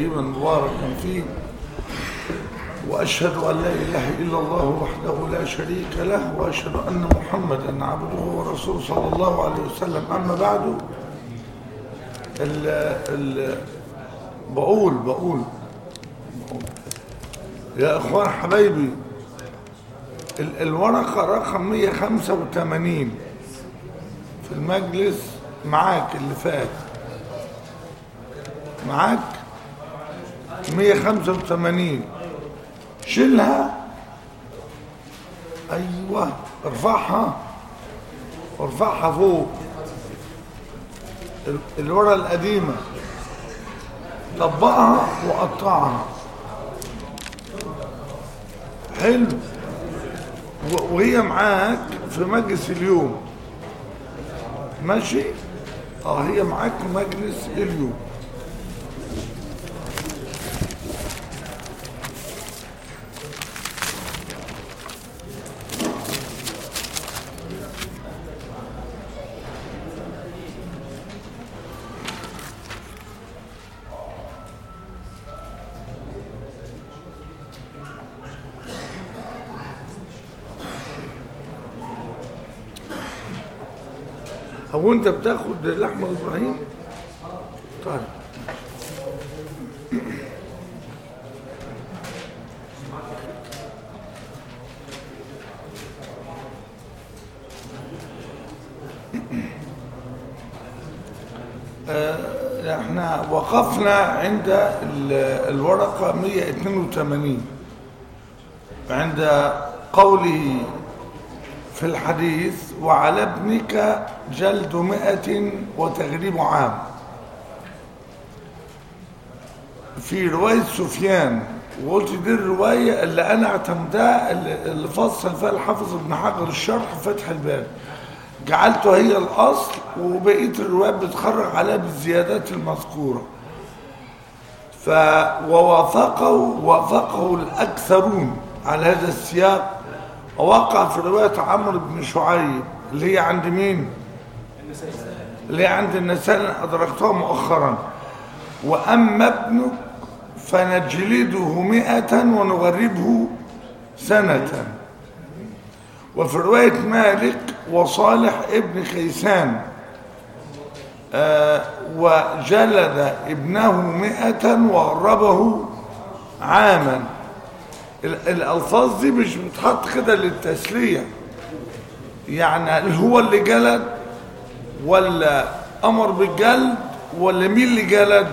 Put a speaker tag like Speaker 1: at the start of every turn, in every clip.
Speaker 1: طيبا مباركا فيه وأشهد أن لا إله إلا الله وحده لا شريك له وأشهد أن محمدا عبده ورسوله صلى الله عليه وسلم أما بعد ال ال بقول بقول يا إخوان حبايبي ال- الورقة رقم 185 في المجلس معاك اللي فات معاك 185 شيلها ايوه ارفعها ارفعها فوق ال- الورقه القديمه طبقها وقطعها حلو و- وهي معاك في مجلس اليوم ماشي اه هي معاك في مجلس اليوم هو انت بتاخد لحمه ابراهيم طيب آه، احنا وقفنا عند ال- الورقة 182 عند قوله في الحديث وعلى ابنك جلد مئة وتغريب عام في رواية سفيان وقلت دي الرواية اللي أنا اعتمدها اللي اللي فصل فيها الحافظ ابن حجر الشرح فتح الباب جعلته هي الأصل وبقية الروايات بتخرج عليها بالزيادات المذكورة ف ووافقه وافقه الأكثرون على هذا السياق ووقع في رواية عمرو بن شعيب اللي هي عند مين؟ اللي هي عند النساء اللي أدركتها مؤخرا وأما ابنك فنجلده مئة ونغربه سنة وفي رواية مالك وصالح ابن خيسان آه وجلد ابنه مئة وغربه عاما ال- الألفاظ دي مش بتحط كده للتسلية يعني هل هو اللي جلد ولا أمر بالجلد ولا مين اللي جلد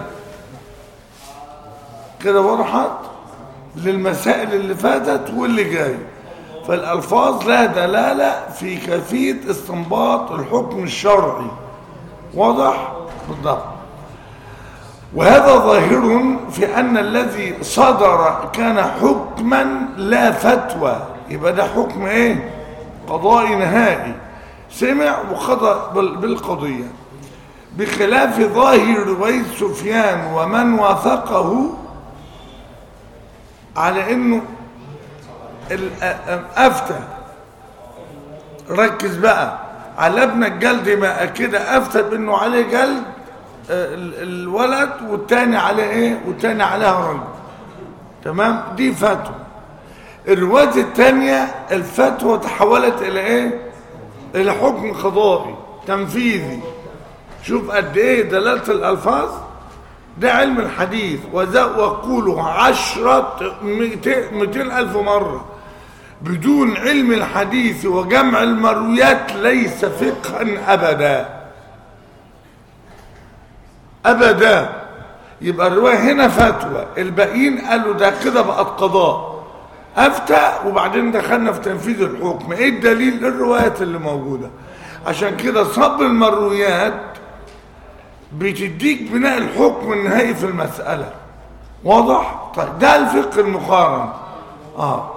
Speaker 1: كده وضحت للمسائل اللي فاتت واللي جاي فالألفاظ لها دلالة في كيفية استنباط الحكم الشرعي واضح بالضبط وهذا ظاهر في أن الذي صدر كان حكما لا فتوى يبقى ده حكم ايه قضاء نهائي سمع وقضى بال- بالقضية بخلاف ظاهر رواية سفيان ومن وافقه على انه ال- أ- أ- افتى ركز بقى على ابن الجلد ما كده افتى بانه عليه جلد آه، ال- الولد والتاني عليه ايه والتاني عليها رجل تمام دي فتوى الرواية التانية الفتوى تحولت الى ايه الى حكم قضائي تنفيذي شوف قد ايه دلالة الالفاظ ده علم الحديث وذا وقوله عشرة مئتين مئتين ألف مرة بدون علم الحديث وجمع المرويات ليس فقها أبدا أبدا يبقى الرواية هنا فتوى الباقيين قالوا ده كده بقت قضاء أفتى وبعدين دخلنا في تنفيذ الحكم إيه الدليل الروايات اللي موجودة عشان كده صب المرويات بتديك بناء الحكم النهائي في المسألة واضح؟ طيب ده الفقه المقارن اه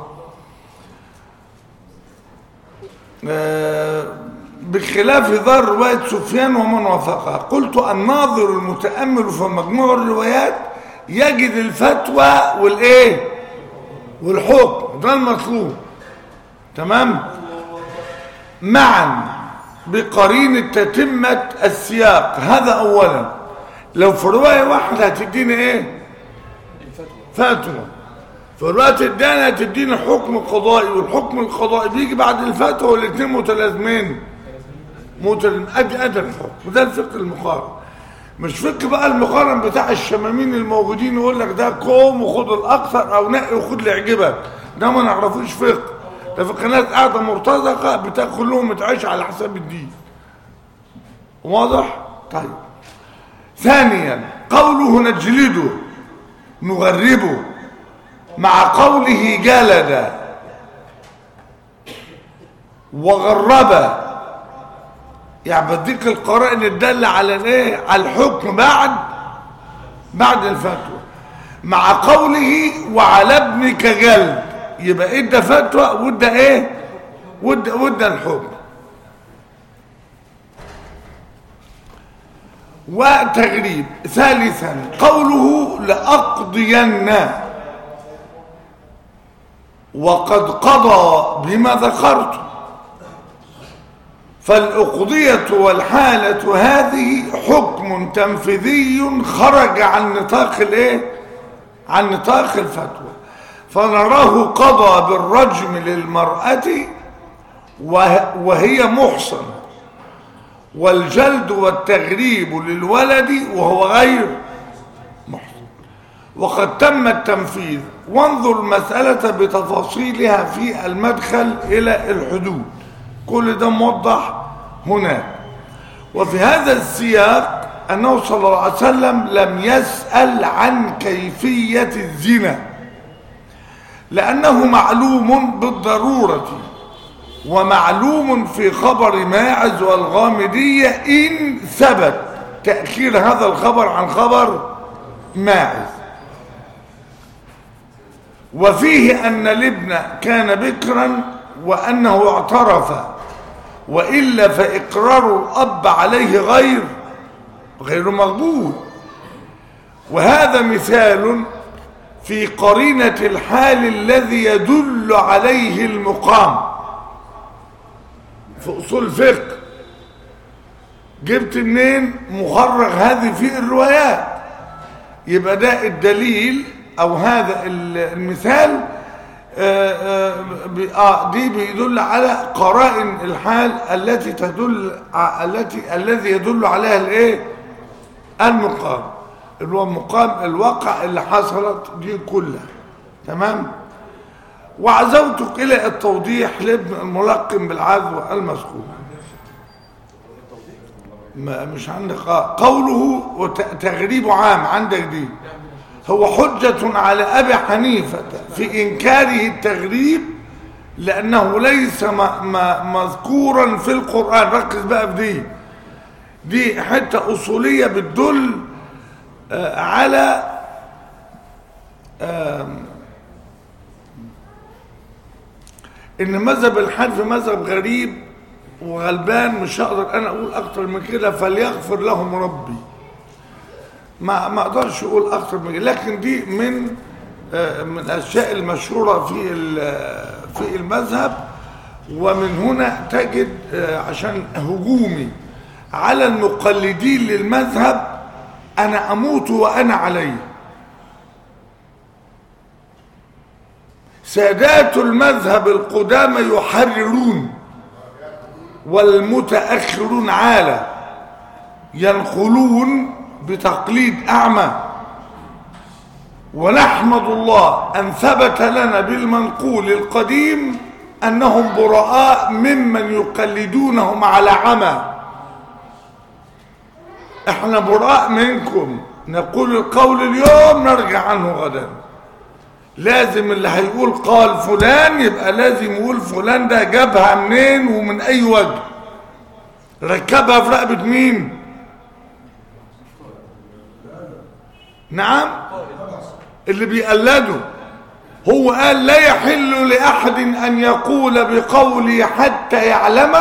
Speaker 1: آه، بخلاف ظاهر رواية سفيان ومن وافقها قلت الناظر المتأمل في مجموع الروايات يجد الفتوى والايه والحكم ده المطلوب تمام معا بقرينة تتمة السياق هذا اولا لو في رواية واحدة هتديني ايه فتوى في الوقت الداني هتديني حكم قضائي والحكم القضائي بيجي بعد الفتوى والاثنين متلازمين متلازم ادي ادي الحكم وده الفقه المقارن مش فقه بقى المقارن بتاع الشمامين الموجودين يقول لك ده قوم وخد الاكثر او نقي وخد اللي يعجبك ده ما نعرفوش فقه ده فقه ناس قاعده مرتزقه بتاكل لهم تعيش على حساب الدين واضح طيب ثانيا قوله نجلده نغربه مع قوله جلد وغرب يعني بديك القرائن الدالة على الايه على الحكم بعد بعد الفتوى مع قوله وعلى ابنك جلد يبقى ادى فتوى وادى ايه وادى وادى الحكم وتغريب ثالثا قوله لأقضين وقد قضى بما ذكرت فالأقضية والحالة هذه حكم تنفيذي خرج عن نطاق الايه عن نطاق الفتوى فنراه قضى بالرجم للمرأة وهي محصنة والجلد والتغريب للولد وهو غير محصن وقد تم التنفيذ وانظر المسألة بتفاصيلها في المدخل إلى الحدود كل ده موضح هناك وفي هذا السياق أنه صلى الله عليه وسلم لم يسأل عن كيفية الزنا لأنه معلوم بالضرورة ومعلوم في خبر ماعز والغامدية إن ثبت تأخير هذا الخبر عن خبر ماعز وفيه أن الابن كان بكرا وأنه اعترف وإلا فإقرار الأب عليه غير غير مقبول وهذا مثال في قرينة الحال الذي يدل عليه المقام في أصول الفقه جبت منين مخرج هذه في الروايات يبقى ده الدليل أو هذا المثال آه آه دي بيدل على قرائن الحال التي تدل التي الذي يدل عليها الايه المقام اللي هو مقام الواقع اللي حصلت دي كلها تمام وعزوتك الى التوضيح لابن الملقن بالعذب المذكور ما مش عندك قوله وتغريب عام عندك دي هو حجة على أبي حنيفة في إنكاره التغريب لأنه ليس مذكورا في القرآن ركز بقى في دي دي حتة أصولية بتدل على إن مذهب الحنف مذهب غريب وغلبان مش هقدر أنا أقول أكتر من كده فليغفر لهم ربي ما ما اقدرش اقول اكتر من كده لكن دي من من الاشياء المشهوره في في المذهب ومن هنا تجد عشان هجومي على المقلدين للمذهب انا اموت وانا عليه سادات المذهب القدامى يحررون والمتاخرون عاله ينقلون بتقليد أعمى ونحمد الله أن ثبت لنا بالمنقول القديم أنهم براء ممن يقلدونهم على عمى احنا براء منكم نقول القول اليوم نرجع عنه غدا لازم اللي هيقول قال فلان يبقى لازم يقول فلان ده جابها منين ومن اي وجه ركبها في رقبه مين نعم اللي بيقلده هو قال لا يحل لأحد أن يقول بقولي حتى يعلم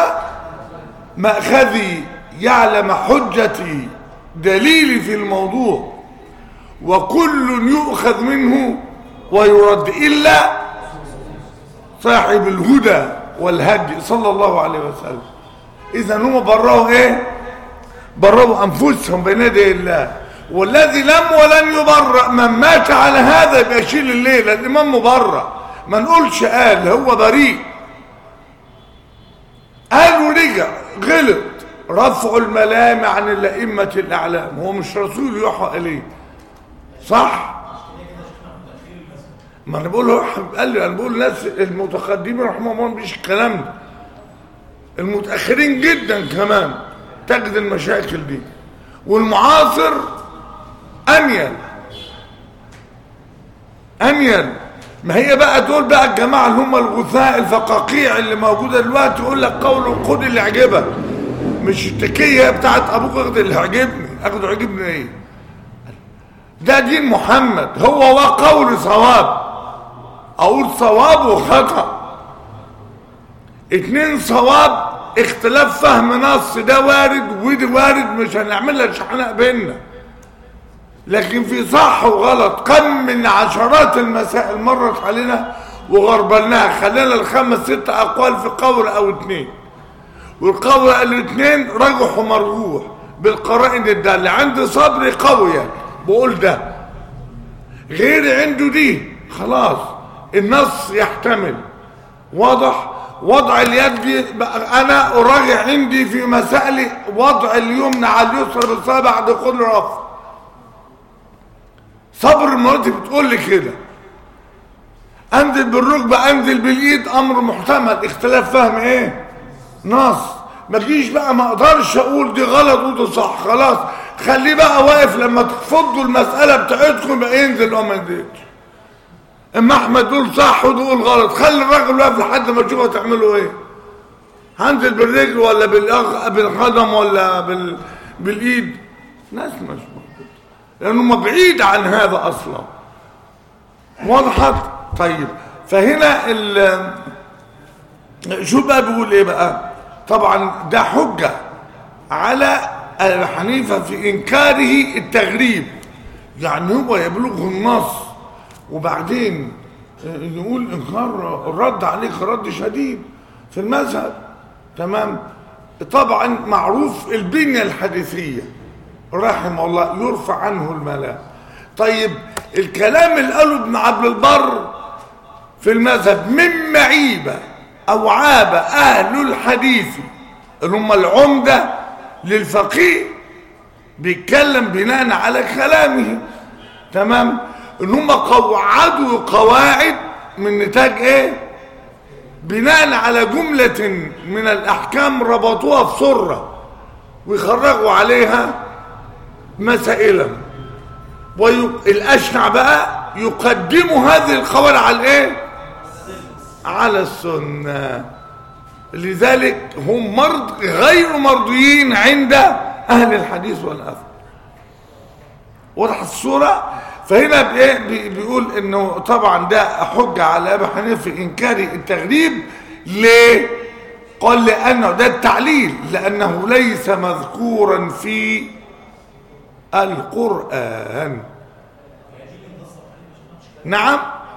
Speaker 1: مأخذي يعلم حجتي دليلي في الموضوع وكل يؤخذ منه ويرد إلا صاحب الهدى والهدي صلى الله عليه وسلم إذا هم برأوا إيه برأوا أنفسهم بين يدي الله والذي لم ولن يبرأ من مات على هذا يبقى يشيل الليلة الإمام مبرأ ما نقولش قال هو بريء قال ورجع غلط رفع الملام عن الأئمة الأعلام هو مش رسول يوحى إليه صح ما انا بقول له قال لي انا بقول الناس المتقدمين رحمهم الله مفيش الكلام ده المتاخرين جدا كمان تجد المشاكل دي والمعاصر انيل انيل ما هي بقى دول بقى الجماعه اللي هم الغثاء الفقاقيع اللي موجوده دلوقتي يقول لك قول خد اللي يعجبك مش التكيه بتاعت ابوك اخد اللي يعجبني اخده يعجبني ايه ده دين محمد هو وقول صواب اقول صواب وخطأ اتنين صواب اختلاف فهم نص ده وارد ودي وارد مش هنعملها شحناء بينا لكن في صح وغلط كم من عشرات المسائل مرت علينا وغربلناها خلينا الخمس ست اقوال في قول او اتنين والقول الاثنين رجح ومرجوح بالقرائن الدالة عندي صبر قوية بقول ده غير عنده دي خلاص النص يحتمل واضح وضع اليد انا اراجع عندي في مسائل وضع اليمنى على اليسرى بالصلاه بعد كل رفع صبر المراتب بتقول لي كده انزل بالركبه انزل بالايد امر محتمل اختلاف فهم ايه نص ما تجيش بقى ما اقدرش اقول دي غلط ودي صح خلاص خليه بقى واقف لما تفضوا المساله بتاعتكم يبقى ينزل وما ينزلش اما احمد دول صح ودول غلط خلي الراجل واقف لحد ما تشوفوا تعملوا ايه هنزل بالرجل ولا بالأغ... بالقدم ولا بال... بالايد ناس مش موجود لانه بعيد عن هذا اصلا وضحت طيب فهنا ال... شو بقى بيقول ايه بقى طبعا ده حجه على ابي حنيفه في انكاره التغريب يعني هو يبلغه النص وبعدين نقول انكار الرد عليك رد شديد في المذهب تمام طبعا معروف البنيه الحديثيه رحمه الله يرفع عنه الملام طيب الكلام اللي قاله ابن عبد البر في المذهب من معيبه او عاب اهل الحديث اللي هم العمده للفقيه بيتكلم بناء على كلامه تمام ان هم قوعدوا قواعد من نتاج ايه بناء على جملة من الاحكام ربطوها في سرة ويخرجوا عليها مسائل والاشنع بقى يقدم هذه القواعد على الايه على السنة لذلك هم مرض غير مرضيين عند اهل الحديث والاثر واضح الصوره فهنا بايه بيقول انه طبعا ده حجه على ابي حنيفه في انكار التغريب ليه قال لانه ده التعليل لانه ليس مذكورا في القران نعم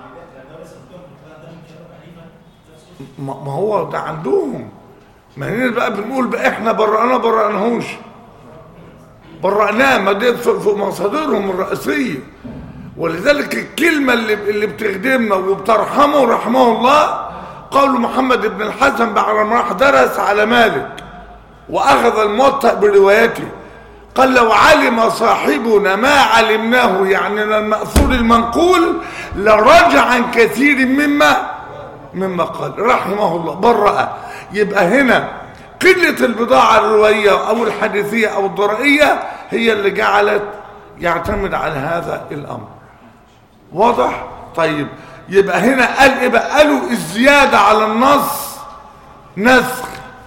Speaker 1: ما هو ده عندهم ما هنا بقى بنقول بقى احنا برأنا برأناهوش برأناه ما دي في مصادرهم الرئيسيه ولذلك الكلمة اللي, اللي بتخدمنا وبترحمه رحمه الله قول محمد بن الحسن بعد ما راح درس على مالك وأخذ الموطأ بروايته قال لو علم صاحبنا ما علمناه يعني المأثور المنقول لرجع عن كثير مما مما قال رحمه الله برأ يبقى هنا قلة البضاعة الروائية أو الحديثية أو الضرائية هي اللي جعلت يعتمد على هذا الأمر واضح طيب يبقى هنا قال ايه بقى قالوا الزياده على النص نسخ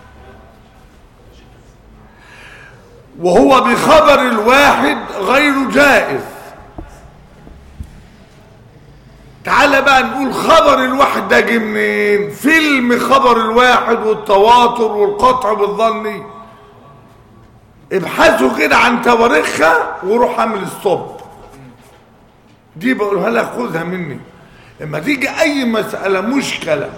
Speaker 1: وهو بخبر الواحد غير جائز تعال بقى نقول خبر الواحد ده جه منين فيلم خبر الواحد والتواتر والقطع بالظني ابحثوا كده عن تواريخها وروح اعمل ستوب دي بقولها لك خذها مني لما تيجي اي مسألة مشكلة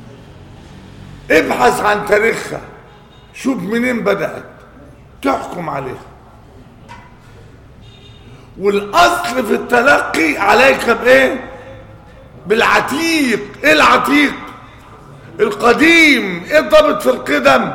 Speaker 1: ابحث عن تاريخها شوف منين بدأت تحكم عليها والاصل في التلقي عليك بايه بالعتيق ايه العتيق القديم ايه الضابط في القدم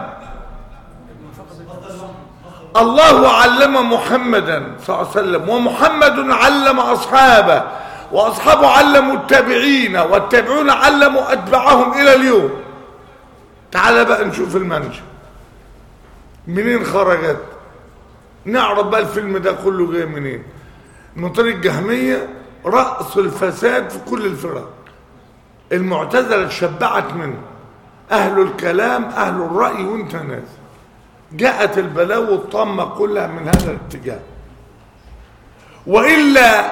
Speaker 1: الله علم محمدا صلى الله عليه وسلم ومحمد علم اصحابه واصحابه علموا التابعين والتابعون علموا اتباعهم الى اليوم تعال بقى نشوف المنشأ منين خرجت نعرف بقى الفيلم ده كله جاي منين من طريق جهمية رأس الفساد في كل الفرق المعتزلة اتشبعت منه أهل الكلام أهل الرأي وانت ناس جاءت البلاوي الطامة كلها من هذا الاتجاه وإلا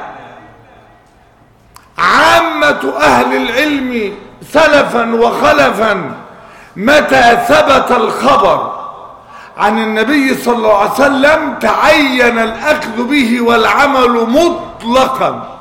Speaker 1: عامة أهل العلم سلفا وخلفا متى ثبت الخبر عن النبي صلى الله عليه وسلم تعين الأخذ به والعمل مطلقا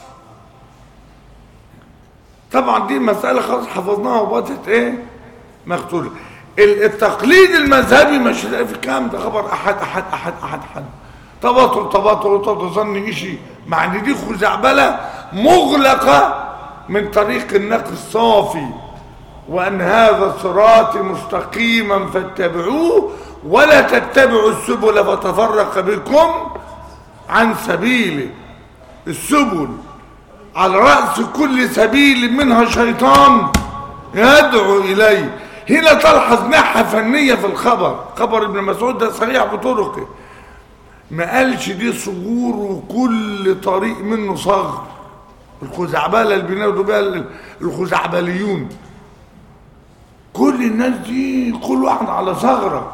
Speaker 1: طبعا دي مسألة خلاص حفظناها وباتت ايه مقتولة التقليد المذهبي مش هتلاقي في الكلام ده خبر أحد أحد أحد أحد أحد تباطل تباطل وتظن شيء مع ان دي خزعبلة مغلقة من طريق النقل الصافي وأن هذا صراط مستقيما فاتبعوه ولا تتبعوا السبل فتفرق بكم عن سبيله السبل على رأس كل سبيل منها شيطان يدعو إليه هنا تلحظ ناحية فنية في الخبر خبر ابن مسعود ده صحيح بطرقه ما قالش دي صغور وكل طريق منه صغر الخزعبلة اللي بينادوا بها الخزعبليون كل الناس دي كل واحد على ثغرة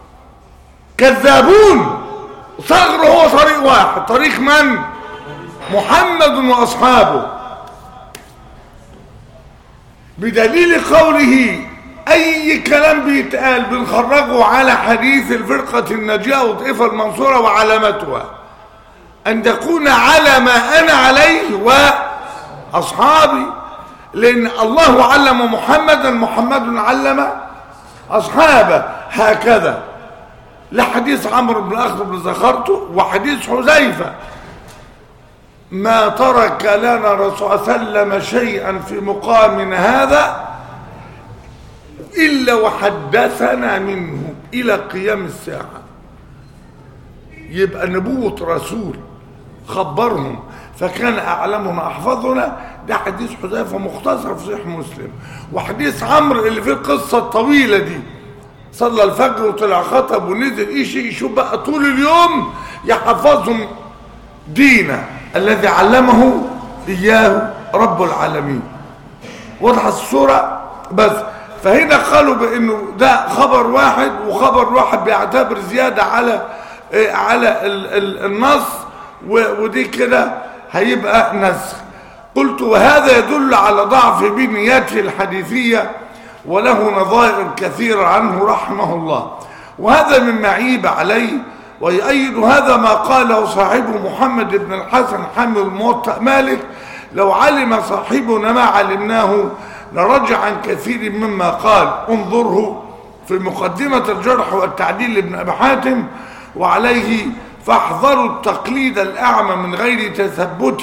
Speaker 1: كذابون ثغر هو طريق واحد طريق من محمد واصحابه بدليل قوله اي كلام بيتقال بنخرجه على حديث الفرقة الناجية والطائفة المنصورة وعلامتها ان تكون على ما انا عليه واصحابي لأن الله علم محمدا محمد علم أصحابه هكذا لحديث عمرو بن الأخر بن زخرته وحديث حذيفة ما ترك لنا رسول الله صلى الله عليه وسلم شيئا في مقامنا هذا إلا وحدثنا منه إلى قيام الساعة يبقى نبوة رسول خبرهم فكان أعلمنا أحفظنا ده حديث حذيفة مختصر في صحيح مسلم وحديث عمرو اللي فيه القصة الطويلة دي صلى الفجر وطلع خطب ونزل إيشي يشوف بقى طول اليوم يحفظهم دينا الذي علمه إياه رب العالمين وضحت الصورة بس فهنا قالوا بأنه ده خبر واحد وخبر واحد بيعتبر زيادة على على النص ودي كده هيبقى نسخ قلت وهذا يدل على ضعف بنيته الحديثية وله نظائر كثيرة عنه رحمه الله وهذا مما عيب عليه ويؤيد هذا ما قاله صاحبه محمد بن الحسن حامل الموطأ مالك لو علم صاحبنا ما علمناه لرجع عن كثير مما قال انظره في مقدمة الجرح والتعديل لابن أبي حاتم وعليه فاحذروا التقليد الأعمى من غير تثبت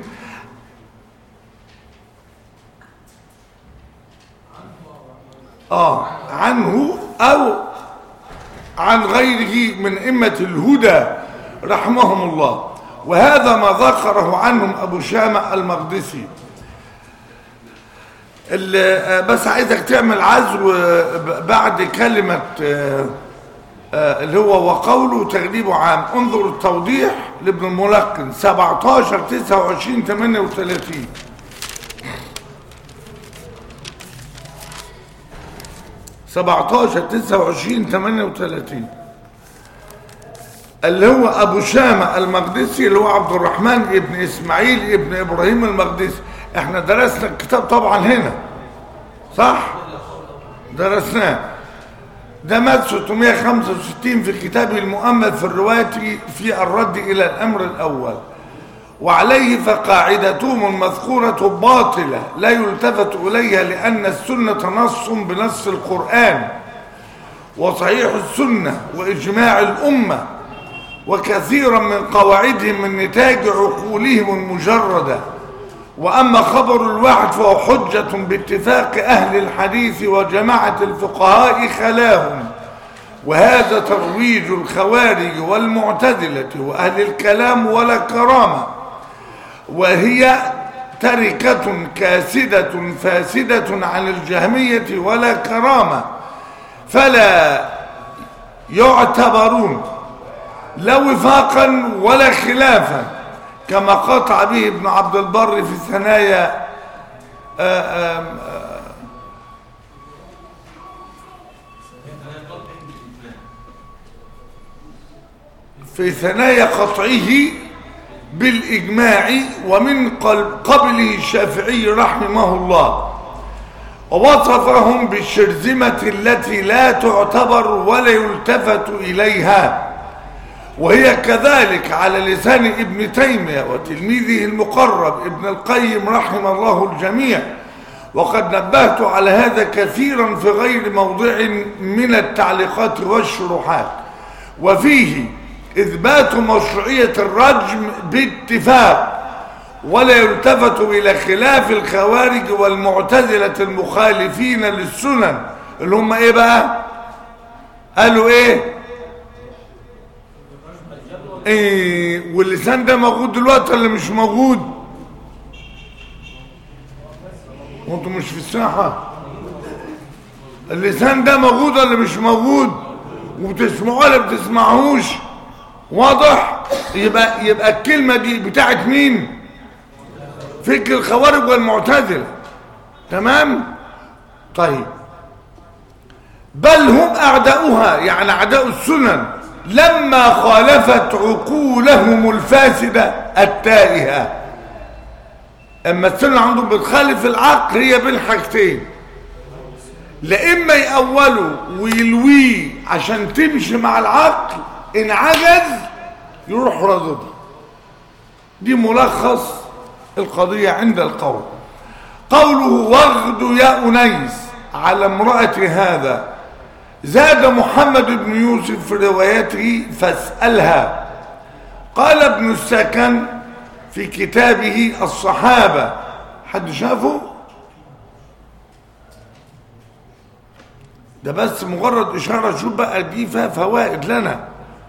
Speaker 1: آه عنه أو عن غيره من إمة الهدى رحمهم الله وهذا ما ذكره عنهم أبو شامة المقدسي بس عايزك تعمل عزو بعد كلمة اللي هو وقوله تغليبه عام انظر التوضيح لابن الملقن 17 29 38 17 29 38 اللي هو ابو شامة المقدسي اللي هو عبد الرحمن ابن اسماعيل ابن ابراهيم المقدسي احنا درسنا الكتاب طبعا هنا صح درسناه ده مات 665 في كتابه المؤمل في الرواية في الرد إلى الأمر الأول وعليه فقاعدتهم المذكورة باطلة لا يلتفت إليها لأن السنة نص بنص القرآن وصحيح السنة وإجماع الأمة وكثيرا من قواعدهم من نتاج عقولهم المجردة وأما خبر الواحد فهو حجة باتفاق أهل الحديث وجماعة الفقهاء خلاهم وهذا ترويج الخوارج والمعتزلة وأهل الكلام ولا كرامة وهي تركة كاسدة فاسدة عن الجهمية ولا كرامة فلا يعتبرون لا وفاقا ولا خلافا كما قطع به ابن عبد البر في ثنايا آآ آآ في ثنايا قطعه بالإجماع ومن قبله الشافعي رحمه الله ووصفهم بالشرذمة التي لا تعتبر ولا يلتفت إليها وهي كذلك على لسان ابن تيمية وتلميذه المقرب ابن القيم رحم الله الجميع وقد نبهت على هذا كثيرا في غير موضع من التعليقات والشروحات وفيه إثبات مشروعية الرجم باتفاق ولا يلتفت إلى خلاف الخوارج والمعتزلة المخالفين للسنن اللي هم إيه بقى قالوا إيه إيه واللسان ده موجود دلوقتي ولا مش موجود وانتوا مش في الساحة اللسان ده موجود ولا مش موجود وبتسمعوه ولا بتسمعوش واضح يبقى يبقى الكلمة دي بتاعت مين فكر الخوارج والمعتزله تمام طيب بل هم أعداؤها يعني أعداء السنن لما خالفت عقولهم الفاسدة التائهة اما السنة عندهم بتخالف العقل هي بين حاجتين لإما يأولوا ويلويه عشان تمشي مع العقل إن عجز يروح رضضها دي ملخص القضية عند القول قوله واغد يا أنيس على امرأة هذا زاد محمد بن يوسف في روايته فاسألها قال ابن السكن في كتابه الصحابة حد شافه ده بس مجرد إشارة شوف بقى دي فيها فوائد لنا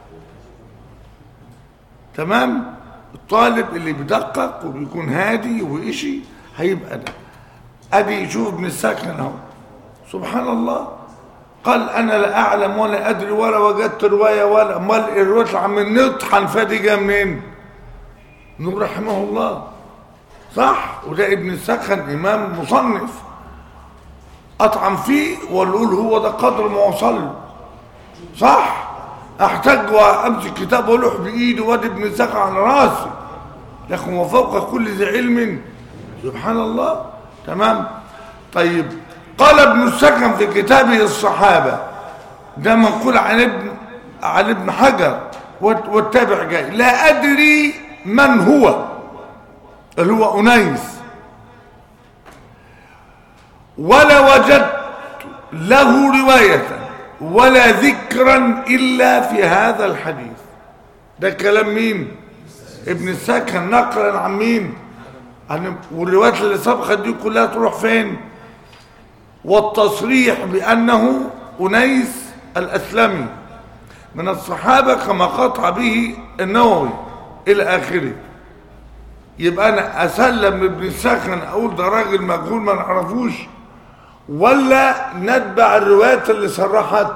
Speaker 1: تمام الطالب اللي بيدقق وبيكون هادي وإشي هيبقى ده ادي شوف ابن السكن اهو سبحان الله قال انا لا اعلم ولا ادري ولا وجدت روايه ولا امال الروايه اللي عم نطحن فادي جايه منين نور رحمه الله صح وده ابن السكن امام مصنف اطعم فيه ونقول هو ده قدر ما وصل له صح احتاج وامسك كتاب ولوح بايدي وادي ابن السكن على راسي لكن وفوق كل ذي علم سبحان الله تمام طيب قال ابن السكن في كتابه الصحابة ده منقول عن ابن عن ابن حجر والتابع جاي لا أدري من هو اللي هو أنيس ولا وجدت له رواية ولا ذكرا إلا في هذا الحديث ده كلام مين ابن السكن نقلا عن مين عن والروايات اللي سبقت دي كلها تروح فين والتصريح بأنه أنيس الأسلمي من الصحابة كما قطع به النووي إلى آخره يبقى أنا أسلم ابن السخن أقول ده راجل مجهول ما نعرفوش ولا نتبع الروايات اللي صرحت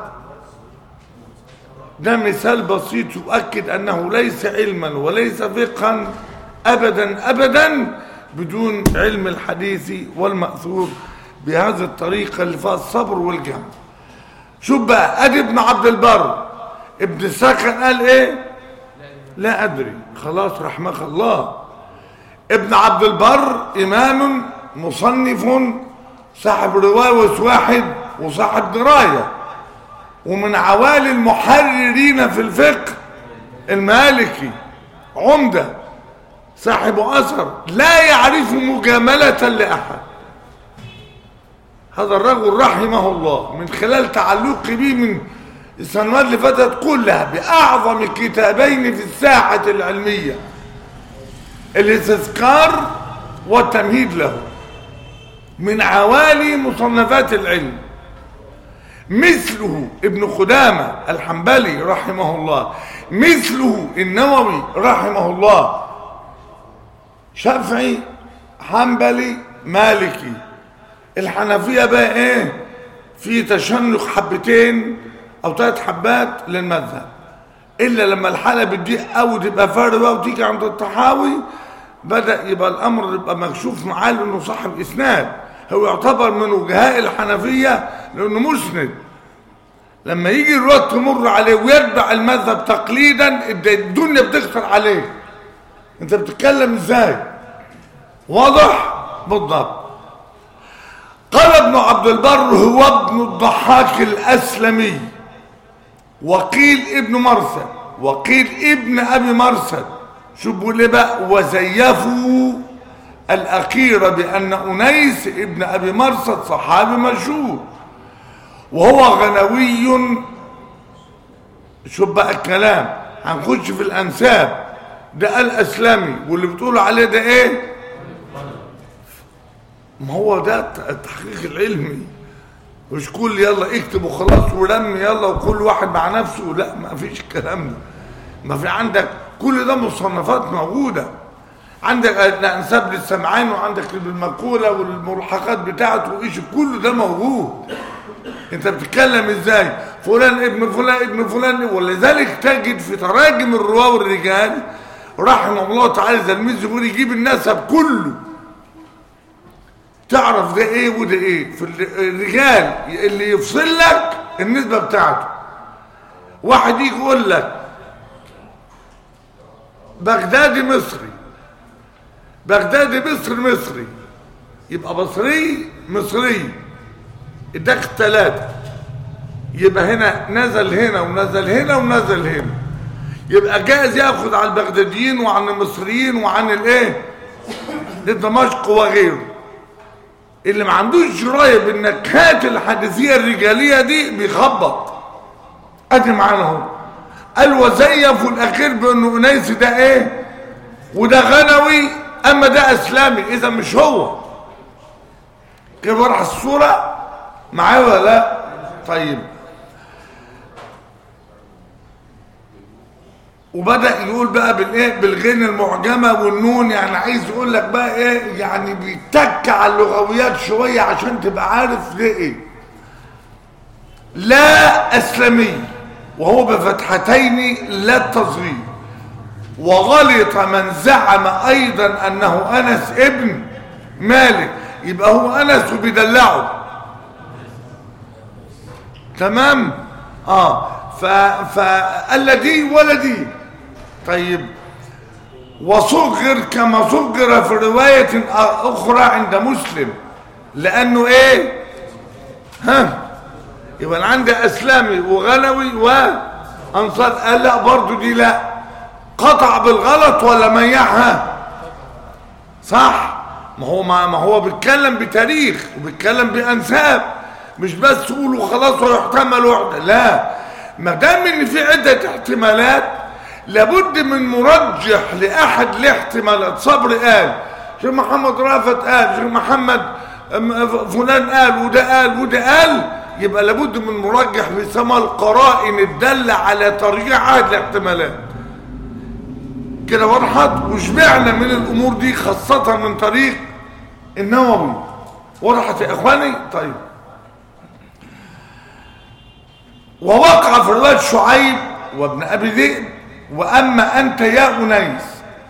Speaker 1: ده مثال بسيط يؤكد أنه ليس علما وليس فقها أبدا أبدا بدون علم الحديث والمأثور بهذه الطريقة اللي فيها الصبر والجمع شوف بقى ادي ابن عبد البر ابن السكن قال ايه لا ادري خلاص رحمك الله ابن عبد البر امام مصنف صاحب رواية واحد وصاحب دراية ومن عوالي المحررين في الفقه المالكي عمدة صاحب أثر لا يعرف مجاملة لأحد هذا الرجل رحمه الله من خلال تعلقي به من السنوات اللي فاتت كلها بأعظم كتابين في الساحة العلمية الاستذكار والتمهيد له من عوالي مصنفات العلم مثله ابن قدامة الحنبلي رحمه الله مثله النووي رحمه الله شافعي حنبلي مالكي الحنفية بقى ايه في تشنق حبتين او ثلاث حبات للمذهب الا لما الحالة بتضيق او تبقى فارغة وتيجي عند الطحاوي بدأ يبقى الامر يبقى مكشوف معاه لانه صاحب اسناد هو يعتبر من وجهاء الحنفية لانه مسند لما يجي الوقت تمر عليه ويتبع المذهب تقليدا الدنيا بتخسر عليه انت بتتكلم ازاي واضح بالضبط قال ابن عبد البر هو ابن الضحاك الاسلمي وقيل ابن مرثد وقيل ابن ابي مرثد شو بيقول ايه بقى وزيفوا الاخير بان انيس ابن ابي مرثد صحابي مشهور وهو غنوي شوف بقى الكلام هنخش في الانساب ده الاسلامي واللي بتقولوا عليه ده ايه ما هو ده التحقيق العلمي مش كل يلا اكتب وخلاص ولم يلا وكل واحد مع نفسه لا ما فيش الكلام ده ما في عندك كل ده مصنفات موجوده عندك انساب للسمعان وعندك المقوله والملحقات بتاعته وايش كل ده موجود انت بتتكلم ازاي فلان ابن فلان ابن فلان ولذلك تجد في تراجم الرواه والرجال رحمه الله تعالى زي الميز يقول يجيب النسب كله تعرف ده ايه وده ايه في الرجال اللي يفصل لك النسبة بتاعته واحد يجي يقول لك بغدادي مصري بغدادي مصر مصري يبقى بصري مصري اداك ثلاثة يبقى هنا نزل هنا ونزل هنا ونزل هنا يبقى جائز ياخد على البغداديين وعن المصريين وعن الايه دمشق وغيره اللي ما عندوش درايه بالنكهات الحديثيه الرجاليه دي بيخبط ادي معانا اهو قال وزيفوا الاخير بانه انيس ده ايه وده غنوي اما ده اسلامي اذا مش هو كده ورح الصوره معايا ولا لا طيب وبدا يقول بقى بالايه بالغين المعجمه والنون يعني عايز يقول لك بقى ايه يعني بيتك على اللغويات شويه عشان تبقى عارف ليه ايه لا اسلمي وهو بفتحتين لا التصغير وغلط من زعم ايضا انه انس ابن مالك يبقى هو انس وبيدلعه تمام اه ف فقال دي ولا دي طيب وصغر كما صغر في رواية أخرى عند مسلم لأنه إيه ها يبقى عندي أسلامي وغنوي وأنصار قال لا برضو دي لا قطع بالغلط ولا ميحها صح ما هو ما, ما هو بيتكلم بتاريخ وبيتكلم بأنساب مش بس تقولوا خلاص ويحتمل وحده لا ما دام ان في عده احتمالات لابد من مرجح لاحد الاحتمالات صبر قال شيخ محمد رافت قال شيخ محمد فلان قال وده قال وده قال يبقى لابد من مرجح بيسمى القرائن الداله على ترجيح احد الاحتمالات كده وضحت وشبعنا من الامور دي خاصه من طريق النووي وضحت يا اخواني طيب ووقع في رواية شعيب وابن أبي ذئب وأما أنت يا أنيس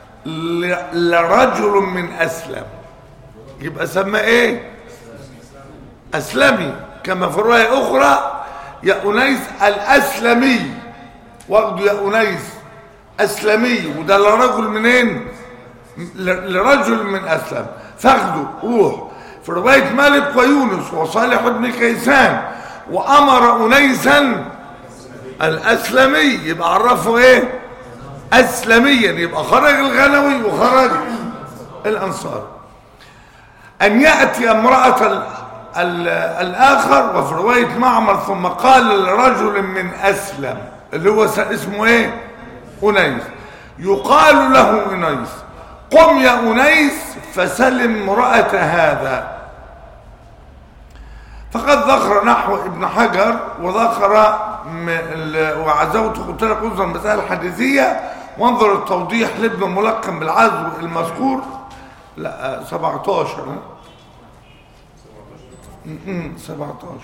Speaker 1: لرجل من أسلم يبقى سمى إيه أسلمي كما في رواية أخرى يا أنيس الأسلمي واخده يا أنيس أسلمي وده لرجل منين لرجل من أسلم فاخده روح في رواية مالك ويونس وصالح بن كيسان وامر انيسا الاسلمي يبقى عرفه ايه اسلميا يبقى خرج الغنوي وخرج الانصار ان ياتي امراه ال- الآخر وفي رواية معمر ثم قال لرجل من أسلم اللي هو س- اسمه ايه أنيس يقال له أنيس قم يا أنيس فسلم امرأة هذا فقد ذكر نحو ابن حجر وذكر م- ال- وعزوت قلت لك انظر المسائل الحديثيه وانظر التوضيح لابن الملقن بالعزو المذكور لا 17 ها؟ م- م- 17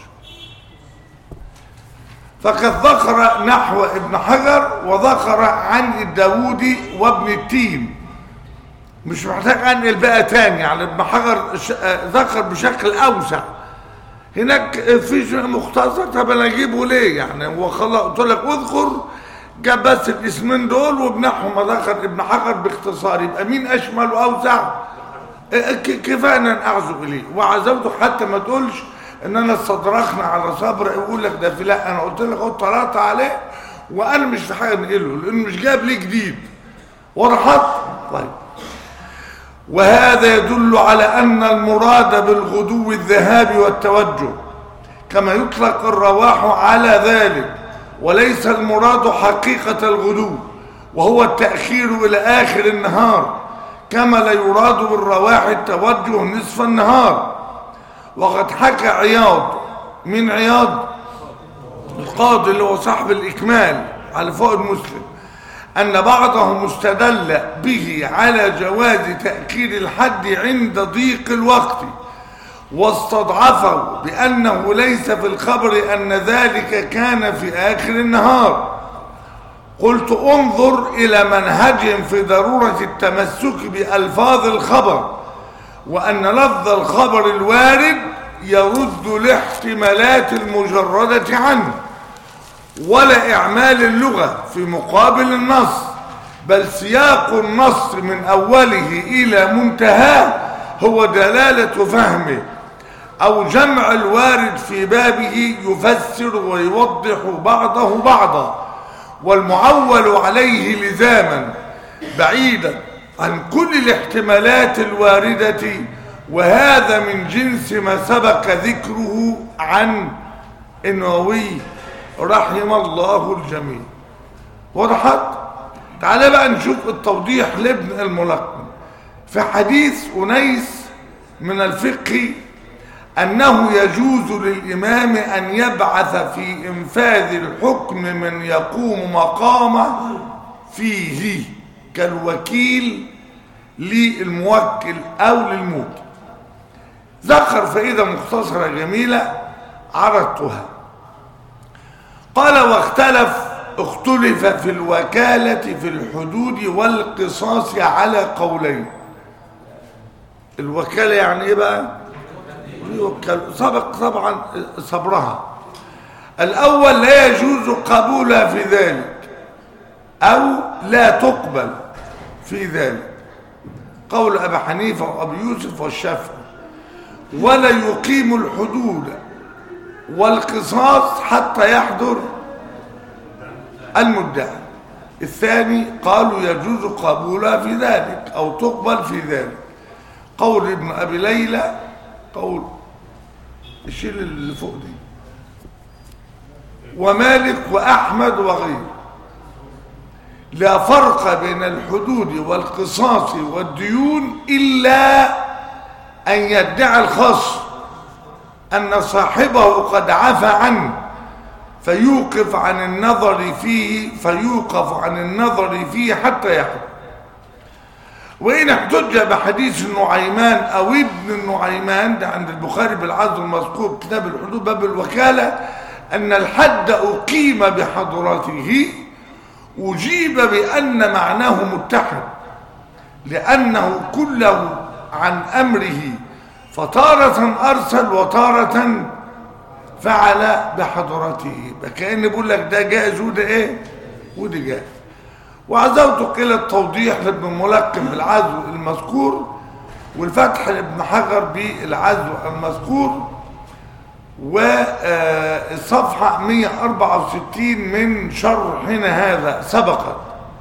Speaker 1: فقد ذكر نحو ابن حجر وذكر عن الداودي وابن التين مش محتاج انقل بقى تاني يعني ابن حجر ش- آه، ذكر بشكل اوسع هناك في شيء مختصر طب انا اجيبه ليه يعني هو خلاص قلت لك اذكر جاب بس الاسمين دول وبنحهم ذكر ابن حجر باختصار يبقى مين اشمل واوسع إيه، ك- كفايه ان اعزو اليه وعزوته حتى ما تقولش ان انا استدركنا على صبر يقول لك ده في لا انا قلت لك قلت طلعت عليه وانا مش في حاجه انقله لانه مش جايب ليه جديد وضحت طيب وهذا يدل على أن المراد بالغدو الذهاب والتوجه كما يطلق الرواح على ذلك وليس المراد حقيقة الغدو وهو التأخير إلى آخر النهار كما لا يراد بالرواح التوجه نصف النهار وقد حكى عياض من عياض القاضي اللي هو صاحب الإكمال على فوق المسلم أن بعضهم استدل به على جواز تأخير الحد عند ضيق الوقت واستضعفوا بأنه ليس في الخبر أن ذلك كان في آخر النهار قلت انظر إلى منهجهم في ضرورة التمسك بألفاظ الخبر وأن لفظ الخبر الوارد يرد الاحتمالات المجردة عنه ولا إعمال اللغة في مقابل النص بل سياق النص من أوله إلى منتهاه هو دلالة فهمه أو جمع الوارد في بابه يفسر ويوضح بعضه بعضا والمعول عليه لزاما بعيدا عن كل الاحتمالات الواردة وهذا من جنس ما سبق ذكره عن النووي رحم الله الجميع وضحت تعال بقى نشوف التوضيح لابن الملقن في حديث أنيس من الفقه أنه يجوز للإمام أن يبعث في إنفاذ الحكم من يقوم مقامه فيه كالوكيل للموكل أو للموكل ذكر فائدة مختصرة جميلة عرضتها قال واختلف اختلف في الوكالة في الحدود والقصاص على قولين الوكالة يعني ايه بقى يوكل سبق طبعا صبرها الأول لا يجوز قبولها في ذلك أو لا تقبل في ذلك قول أبي حنيفة وأبي يوسف والشافعي ولا يقيم الحدود والقصاص حتى يحضر المدعي الثاني قالوا يجوز قبولها في ذلك أو تقبل في ذلك قول ابن أبي ليلى قول الشيل اللي فوق دي ومالك وأحمد وغيره لا فرق بين الحدود والقصاص والديون إلا أن يدعي الخصم أن صاحبه قد عفى عنه فيوقف عن النظر فيه فيوقف عن النظر فيه حتى يحكم وإن احتج بحديث النعيمان أو ابن النعيمان ده عند البخاري بالعزو المذكور كتاب الحدود باب الوكالة أن الحد أقيم بحضرته أجيب بأن معناه متحد لأنه كله عن أمره فتارة أرسل وتارة فعل بحضرته كأن بيقول لك ده جائز وده ايه وده جائز وعزوت قيل التوضيح لابن الملقن بالعزو المذكور والفتح لابن حجر بالعزو المذكور والصفحة 164 من شرحنا هذا سبقت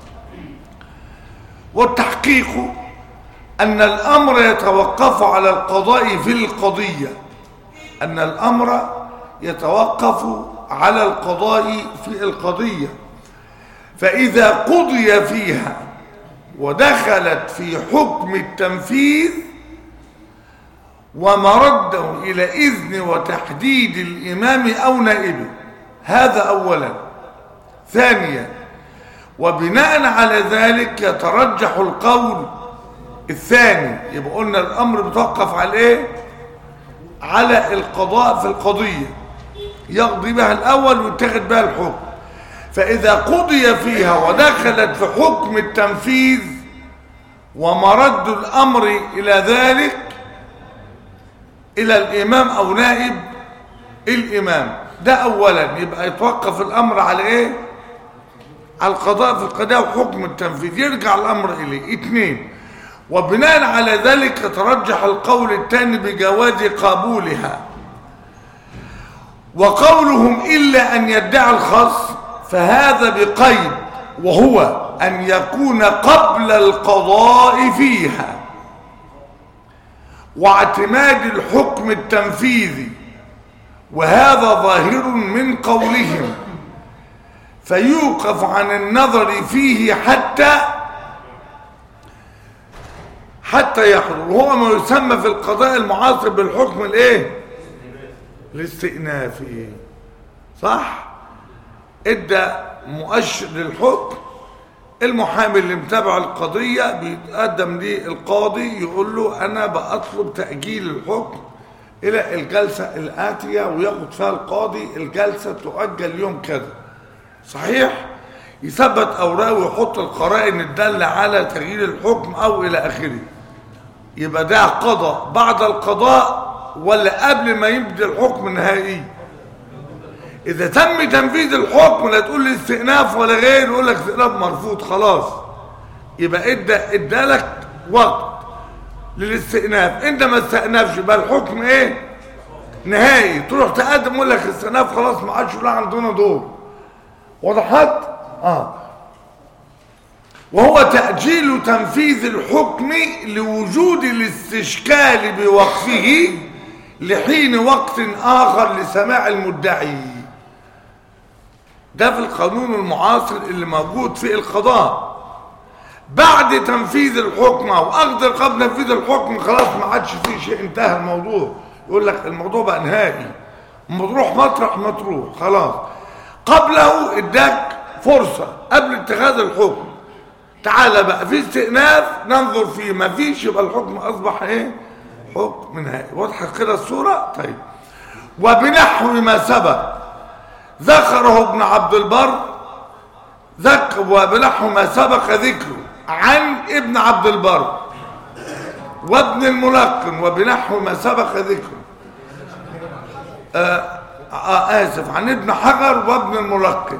Speaker 1: والتحقيق أن الأمر يتوقف على القضاء في القضية أن الأمر يتوقف على القضاء في القضية فإذا قضي فيها ودخلت في حكم التنفيذ ومرده إلى إذن وتحديد الإمام أو نائبه هذا أولا ثانيا وبناء على ذلك يترجح القول الثاني يبقى قلنا الأمر بتوقف على إيه على القضاء في القضية يقضي بها الأول ويتخذ بها الحكم فإذا قضي فيها ودخلت في حكم التنفيذ ومرد الأمر إلى ذلك إلى الإمام أو نائب الإمام ده أولا يبقى يتوقف الأمر على إيه على القضاء في القضاء وحكم التنفيذ يرجع الأمر إليه اثنين وبناء على ذلك يترجح القول الثاني بجواز قبولها وقولهم إلا أن يدعي الخاص فهذا بقيد وهو أن يكون قبل القضاء فيها واعتماد الحكم التنفيذي وهذا ظاهر من قولهم فيوقف عن النظر فيه حتى حتى يحضر وهو ما يسمى في القضاء المعاصر بالحكم الايه الاستئنافي صح ادى مؤشر للحكم المحامي اللي متابع القضية بيتقدم للقاضي يقول له أنا بأطلب تأجيل الحكم إلى الجلسة الآتية وياخد فيها القاضي الجلسة تؤجل يوم كذا صحيح؟ يثبت أوراقه ويحط القرائن الدالة على تغيير الحكم أو إلى آخره يبقى ده قضاء بعد القضاء ولا قبل ما يبدأ الحكم النهائي إذا تم تنفيذ الحكم لا تقول لي استئناف ولا غير يقول لك استئناف مرفوض خلاص يبقى ادى ادالك وقت للاستئناف انت ما استأنفش يبقى الحكم ايه نهائي تروح تقدم يقول لك استئناف خلاص ما عادش لا عندنا دور وضحت اه وهو تأجيل تنفيذ الحكم لوجود الاستشكال بوقفه لحين وقت آخر لسماع المدعي ده في القانون المعاصر اللي موجود في القضاء بعد تنفيذ الحكم او اخذ قبل تنفيذ الحكم خلاص ما عادش فيه شيء انتهى الموضوع يقول لك الموضوع بقى نهائي مطروح مطرح مطروح خلاص قبله اداك فرصة قبل اتخاذ الحكم تعالى بقى في استئناف ننظر فيه ما فيش يبقى الحكم اصبح ايه حكم نهائي وضحت كده الصورة طيب وبنحو ما سبق ذكره ابن عبد البر ذكر وبنحو ما سبق ذكره عن ابن عبد البر وابن الملقن وبنحو ما سبق ذكره آه آه آسف عن ابن حجر وابن الملقن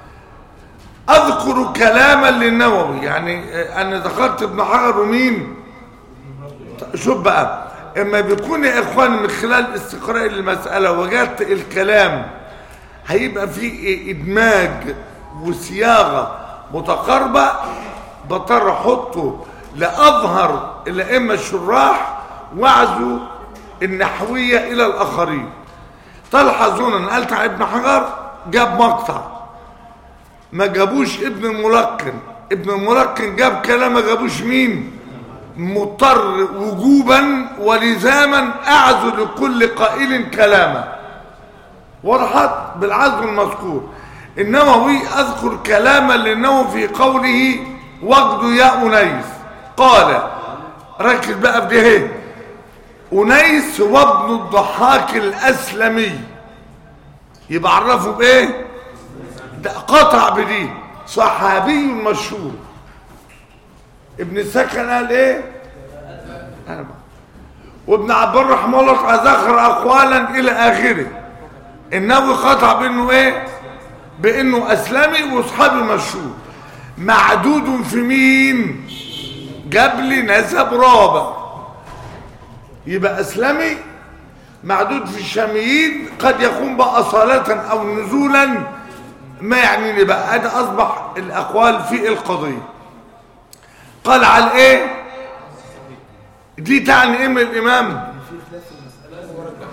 Speaker 1: أذكر كلاما للنووي يعني آه أنا ذكرت ابن حجر ومين شوف بقى اما بيكون يا اخوان من خلال استقراء المسألة وجدت الكلام هيبقى فيه ادماج وصياغة متقاربة بضطر احطه لاظهر الائمه الشراح وعزوا النحويه الى الاخرين تلحظون ان قلت على ابن حجر جاب مقطع ما جابوش ابن الملقن ابن الملقن جاب كلام ما جابوش مين مضطر وجوبا ولزاما اعزو لكل قائل كلاما وضحت بالعزو المذكور النووي اذكر كلاما للنووي في قوله وجد يا انيس قال ركز بقى في دي اهي انيس هو ابن الضحاك الاسلمي يبقى عرفه بايه ده قطع بدي صحابي مشهور ابن السكن قال ايه أنا وابن عبد الرحمن الله ذكر اقوالا الى اخره النووي قطع بانه ايه بانه اسلمي واصحابي مشهور معدود في مين جاب لي نسب رابع يبقى اسلمي معدود في الشاميين قد يكون بقى اصاله او نزولا ما يعنيني بقى هذا اصبح الاقوال في القضيه قال على ايه دي تعني ايه من الامام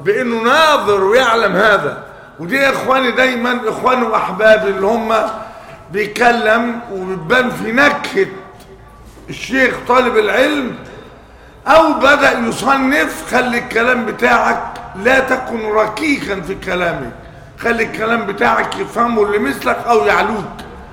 Speaker 1: بانه ناظر ويعلم هذا ودي يا اخواني دايما اخواني واحبابي اللي هم بيتكلم وبيبان في نكهه الشيخ طالب العلم او بدا يصنف خلي الكلام بتاعك لا تكن ركيكا في كلامك خلي الكلام بتاعك يفهمه اللي مثلك او يعلوك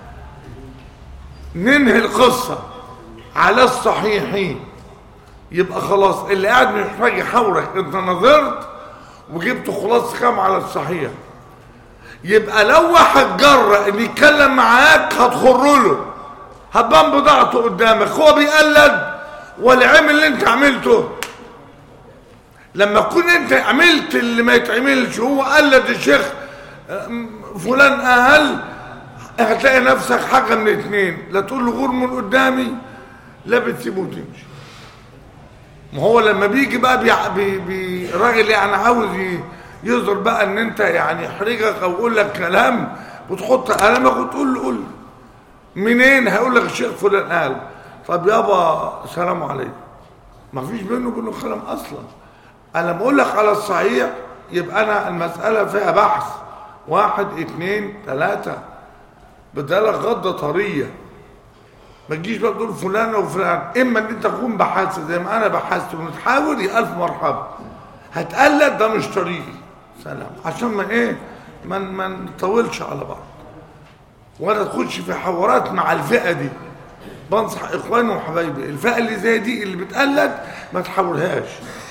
Speaker 1: ننهي القصه على الصحيحين يبقى خلاص اللي قاعد مش محتاج يحاورك انت نظرت وجبت خلاص كام على الصحيح يبقى لو واحد جرأ ان يتكلم معاك هتخر له هتبان بضاعته قدامك هو بيقلد ولا عمل اللي انت عملته لما تكون انت عملت اللي ما يتعملش هو قلد الشيخ ام، فلان اهل هتلاقي نفسك حاجه من اتنين لا تقول له غور من قدامي لا بتسيبه وتمشي ما هو لما بيجي بقى بي بي بي راجل يعني عاوز ي- يظهر بقى ان انت يعني يحرجك او يقول لك كلام وتحط قلمك وتقول له قول لي. منين هيقول لك الشيخ فلان قال طب يابا سلام عليكم ما فيش بينه وبينه كلام اصلا انا لما اقول لك على الصحيح يبقى انا المساله فيها بحث واحد اتنين تلاته بدالك غضه طريه ما تجيش بقى تقول فلان وفلان اما ان انت تكون بحثت زي ما انا بحثت ونتحاول يا الف مرحبا هتقلد ده مش طريقي سلام عشان ما ايه ما ما نطولش على بعض ولا تخش في حوارات مع الفئه دي بنصح اخواني وحبايبي الفئه اللي زي دي اللي بتقلد ما تحاولهاش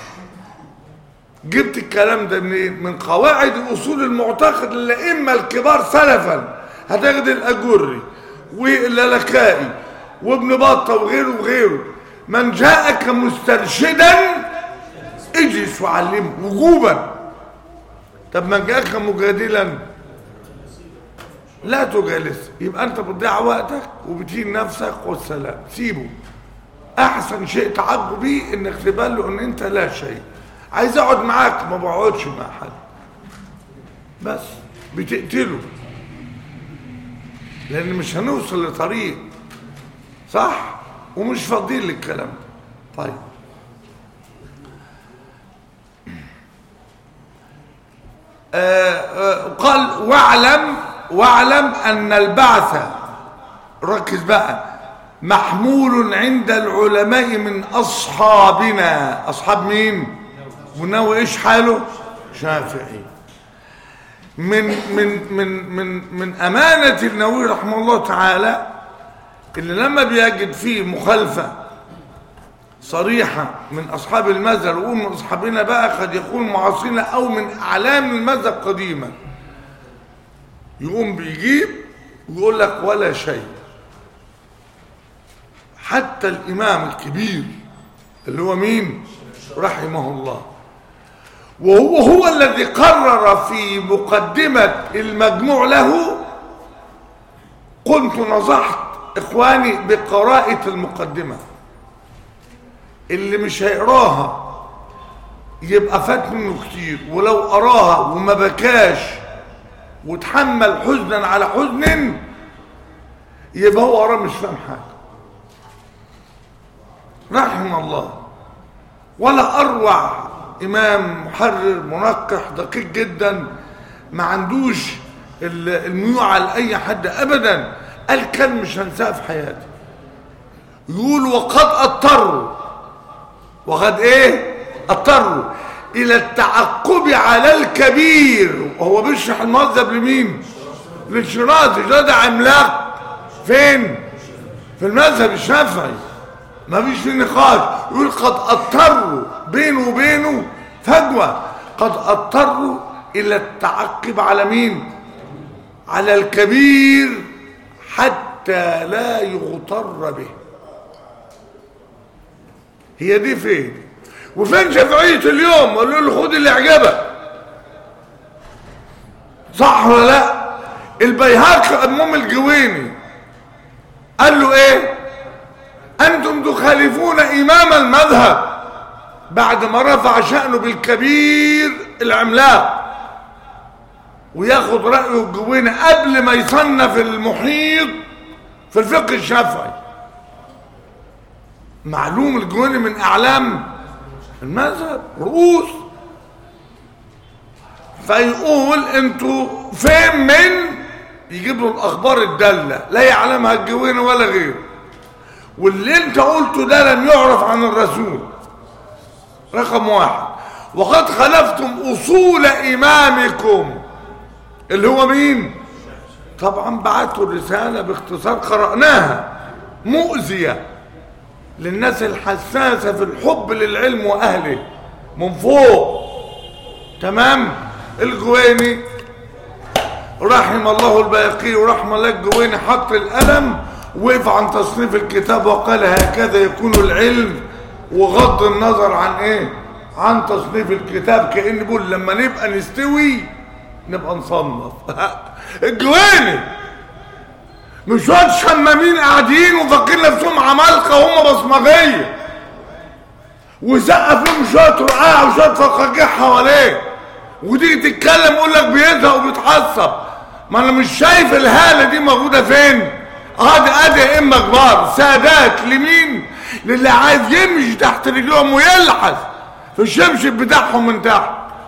Speaker 1: جبت الكلام ده منين من قواعد اصول المعتقد للائمه الكبار سلفا هتاخد الاجري واللالكائي وابن بطه وغيره وغيره من جاءك مسترشدا اجلس وعلمه وجوبا طب من جاءك مجادلا لا تجالس يبقى انت بتضيع وقتك وبتهين نفسك والسلام سيبه احسن شيء تعجب بيه انك تبان له ان انت لا شيء عايز اقعد معاك ما بقعدش مع حد بس بتقتله لان مش هنوصل لطريق صح ومش فاضيين للكلام ده طيب آه، آه، قال واعلم واعلم ان البعث ركز بقى محمول عند العلماء من اصحابنا اصحاب مين وناوي ايش حاله شافعي من من من من من امانه النووي رحمه الله تعالى اللي لما بيجد فيه مخالفه صريحة من أصحاب المذهب ويقول من أصحابنا بقى قد يكون معاصرنا أو من أعلام المذهب قديما يقوم بيجيب ويقول لك ولا شيء حتى الإمام الكبير اللي هو مين رحمه الله وهو هو الذي قرر في مقدمة المجموع له كنت نصحت إخواني بقراءة المقدمة اللي مش هيقراها يبقى فات منه كتير ولو قراها وما بكاش وتحمل حزنا على حزن يبقى هو قراه مش فاهم حاجه رحم الله ولا اروع امام محرر منقح دقيق جدا ما عندوش ال- الميوعة لاي حد ابدا قال كان مش هنساه في حياتي يقول وقد اضطروا وقد ايه اضطروا الى التعقب على الكبير وهو بيشرح المذهب لمين للشيرازي ده ده عملاق فين في المذهب الشافعي ما فيش فيه نقاش يقول قد اضطروا بينه وبينه فجوه قد اضطروا الى التعقب على مين على الكبير حتى لا يغتر به هي دي فين وفين شافعية اليوم قالوا له خد اللي عجبك صح ولا لا البيهقي امام الجويني قال له ايه انتم تخالفون امام المذهب بعد ما رفع شأنه بالكبير العملاق وياخد رأيه الجويني قبل ما يصنف المحيط في الفقه الشافعي معلوم الجويني من اعلام المذهب رؤوس فيقول انتوا فين من يجيب له الاخبار الداله لا يعلمها الجوين ولا غيره واللي انت قلته ده لم يعرف عن الرسول رقم واحد وقد خلفتم اصول امامكم اللي هو مين طبعا بعتوا الرساله باختصار قراناها مؤذيه للناس الحساسه في الحب للعلم واهله من فوق تمام الجويني رحم الله الباقي ورحم الله الجويني حط القلم وقف عن تصنيف الكتاب وقال هكذا يكون العلم وغض النظر عن ايه عن تصنيف الكتاب كأن بيقول لما نبقى نستوي نبقى نصنف الجويني مش واد شمامين قاعدين وفاكرين نفسهم عمالقه وهم بصمجيه وسقف لهم شويه رقاع وشويه فقاقيع حواليه وتيجي تتكلم يقول لك بيزهق وبيتعصب ما انا مش شايف الهاله دي موجوده فين ادي ادي ائمه كبار سادات لمين للي عايز يمشي تحت رجلهم ويلحس في الشبشب بتاعهم من تحت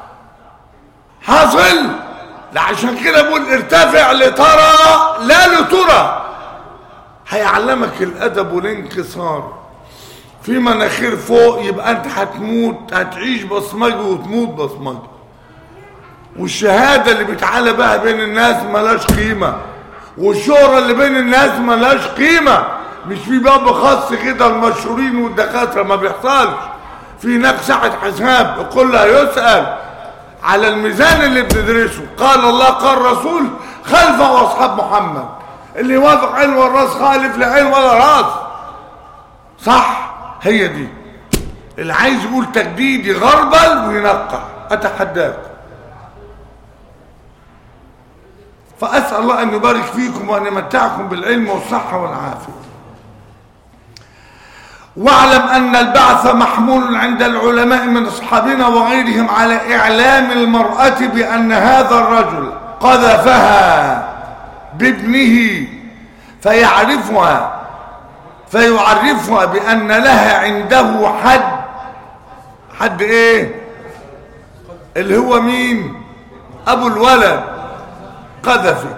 Speaker 1: حاصل لا عشان كده بقول ارتفع لترى لا لترى هيعلمك الادب والانكسار في مناخير فوق يبقى انت هتموت هتعيش بصمجي وتموت بصمجي والشهاده اللي بيتعالى بها بين الناس ملاش قيمه والشهره اللي بين الناس ملاش قيمه مش في باب خاص كده المشهورين والدكاتره ما بيحصلش في هناك ساعه حساب الكل هيسال على الميزان اللي بندرسه قال الله قال الرسول خلفه واصحاب محمد اللي يوافق علم الراس خالف لعلم ولا راس صح هي دي اللي عايز يقول تجديد يغربل وينقع اتحداكم فاسال الله ان يبارك فيكم وان يمتعكم بالعلم والصحه والعافيه واعلم ان البعث محمول عند العلماء من اصحابنا وغيرهم على اعلام المراه بان هذا الرجل قذفها بابنه فيعرفها فيعرفها بان لها عنده حد حد ايه اللي هو مين ابو الولد قذفك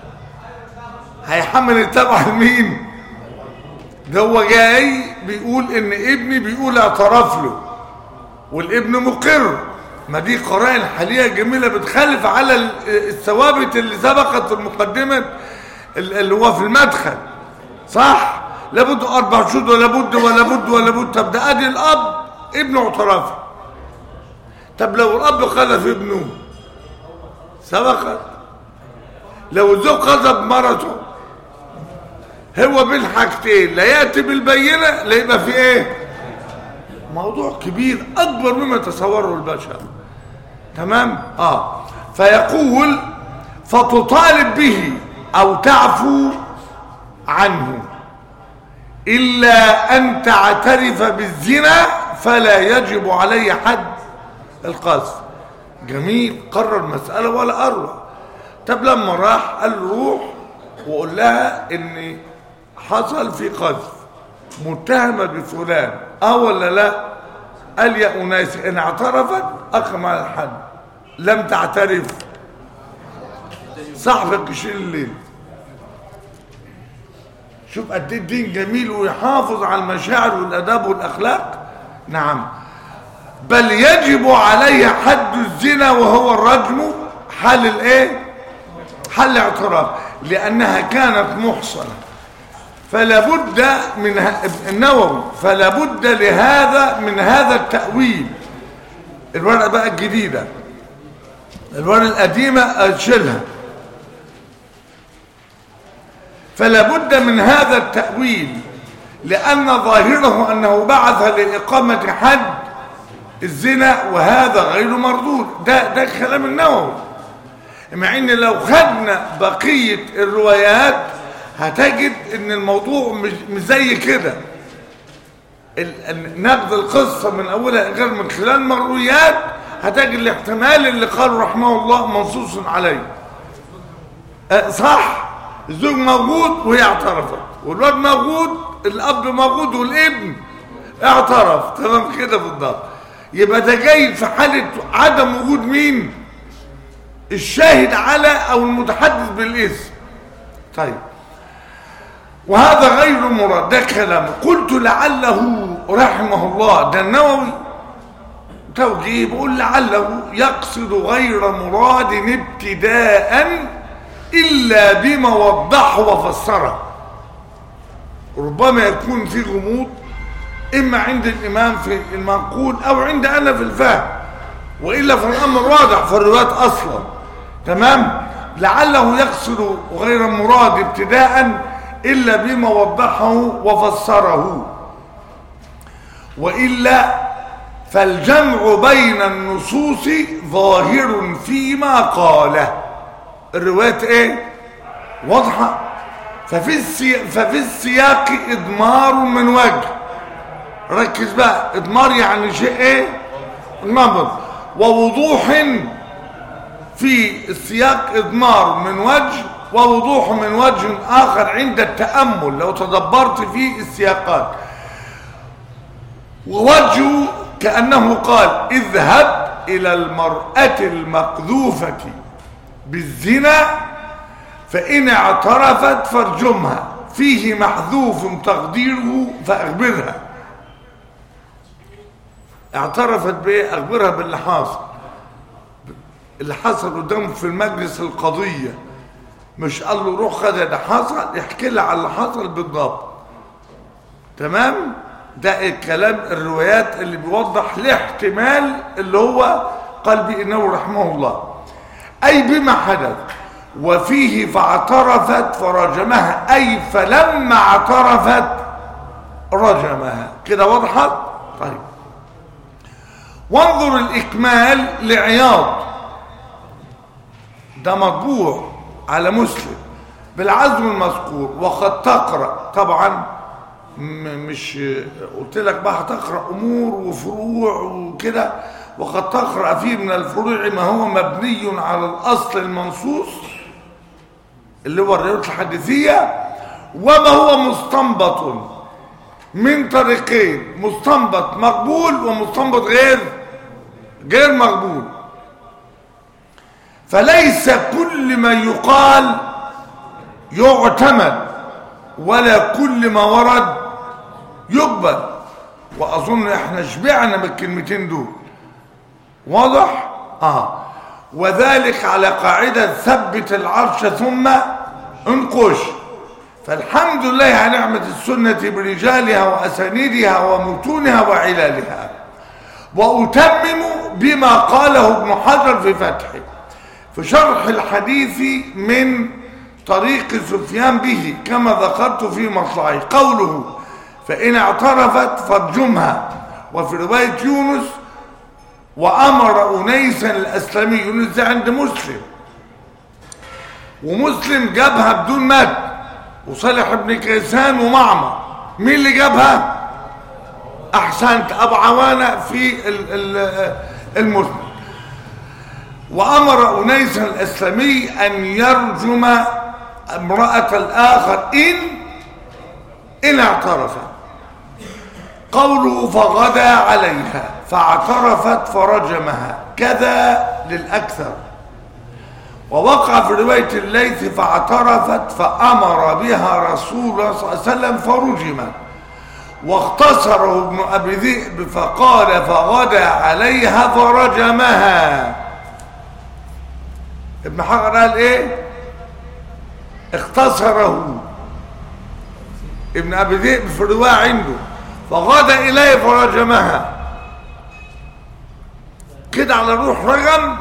Speaker 1: هيحمل التبع لمين ده هو جاي بيقول ان ابني بيقول اعترف له والابن مقر ما دي قرائن حاليه جميله بتخالف على الثوابت اللي سبقت في المقدمه اللي هو في المدخل صح لابد اربع شهود ولا بد ولا بد ولا بد طب ده ادي الاب ابنه اعترف طب لو الاب قذف ابنه سبقت لو الزوج قذف مرته هو بين حاجتين لا ياتي بالبينه لا يبقى في ايه موضوع كبير اكبر مما يتصوره البشر تمام اه فيقول فتطالب به او تعفو عنه الا ان تعترف بالزنا فلا يجب علي حد القذف جميل قرر المساله ولا اروع طب لما راح قال له روح وقول لها ان حصل في قذف متهمة بفلان اه ولا لا قال يا أناس إن اعترفت أقم على الحد لم تعترف صاحبك يشيل الليل شوف قد ايه الدين جميل ويحافظ على المشاعر والاداب والاخلاق نعم بل يجب عليه حد الزنا وهو الرجم حال الايه حل الاعتراف لانها كانت محصنه فلا بد من النووي فلا بد لهذا من هذا التأويل الورقة بقى الجديدة الورقة القديمة أشيلها فلا بد من هذا التأويل لأن ظاهره أنه بعث لإقامة حد الزنا وهذا غير مردود ده ده كلام النووي مع ان لو خدنا بقية الروايات هتجد ان الموضوع مش, مش زي كده نقد القصة من اولها غير من خلال مرويات هتجد الاحتمال اللي قال رحمه الله منصوص عليه أه صح الزوج موجود وهي اعترفت والواد موجود الاب موجود والابن اعترف تمام كده بالضبط يبقى ده جاي في حالة عدم وجود مين الشاهد على او المتحدث بالاسم طيب وهذا غير مراد ده كلام قلت لعله رحمه الله ده النووي توجيه بيقول لعله يقصد غير مراد ابتداء الا بما وضحه وفسره ربما يكون في غموض اما عند الامام في المنقول او عند انا في الفهم والا فالامر واضح في الروايات اصلا تمام لعله يقصد غير مراد ابتداء الا بما وضحه وفسره والا فالجمع بين النصوص ظاهر فيما قاله الروايات ايه واضحه ففي السياق, ففي السياق اضمار من وجه ركز بقى اضمار يعني شيء ايه نمط ووضوح في السياق اضمار من وجه ووضوح من وجه اخر عند التامل لو تدبرت في السياقات ووجه كانه قال اذهب الى المراه المقذوفه بالزنا فان اعترفت فارجمها فيه محذوف تقديره فاخبرها اعترفت بايه اخبرها باللي حاصل اللي حصل قدامه في المجلس القضيه مش قال له روح خد ده حصل يحكي لها على اللي حصل بالضبط تمام ده الكلام الروايات اللي بيوضح الاحتمال اللي هو قال بانه رحمه الله اي بما حدث وفيه فاعترفت فرجمها اي فلما اعترفت رجمها كده وضحت طيب وانظر الإكمال لعياض ده مطبوع على مسلم بالعزم المذكور وقد تقرأ طبعا مش قلت لك بقى هتقرأ أمور وفروع وكده وقد تقرأ فيه من الفروع ما هو مبني على الأصل المنصوص اللي هو الروايات الحديثية وما هو مستنبط من طريقين مستنبط مقبول ومستنبط غير غير مقبول فليس كل ما يقال يعتمد ولا كل ما ورد يقبل واظن احنا شبعنا بالكلمتين دول واضح اه وذلك على قاعده ثبت العرش ثم انقش فالحمد لله على نعمه السنه برجالها واسانيدها ومتونها وعلالها وأتمم بما قاله ابن حجر في فتحه في شرح الحديث من طريق سفيان به كما ذكرت في مطلعي قوله فإن اعترفت فارجمها وفي رواية يونس وأمر أنيسا الأسلمي يونس ده عند مسلم ومسلم جابها بدون مد وصالح بن كيسان ومعمر مين اللي جابها؟ احسنت ابو عوانه في المسند وامر انيسا الاسلمي ان يرجم امراه الاخر ان ان اعترف قوله فغدا عليها فاعترفت فرجمها كذا للاكثر ووقع في روايه الليث فاعترفت فامر بها رسول الله صلى الله عليه وسلم فرجمت واختصره ابن أبي ذئب فقال فغدا عليها فرجمها ابن حجر قال ايه اختصره ابن أبي ذئب في الرواية عنده فغدا إليه فرجمها كده على الروح رجم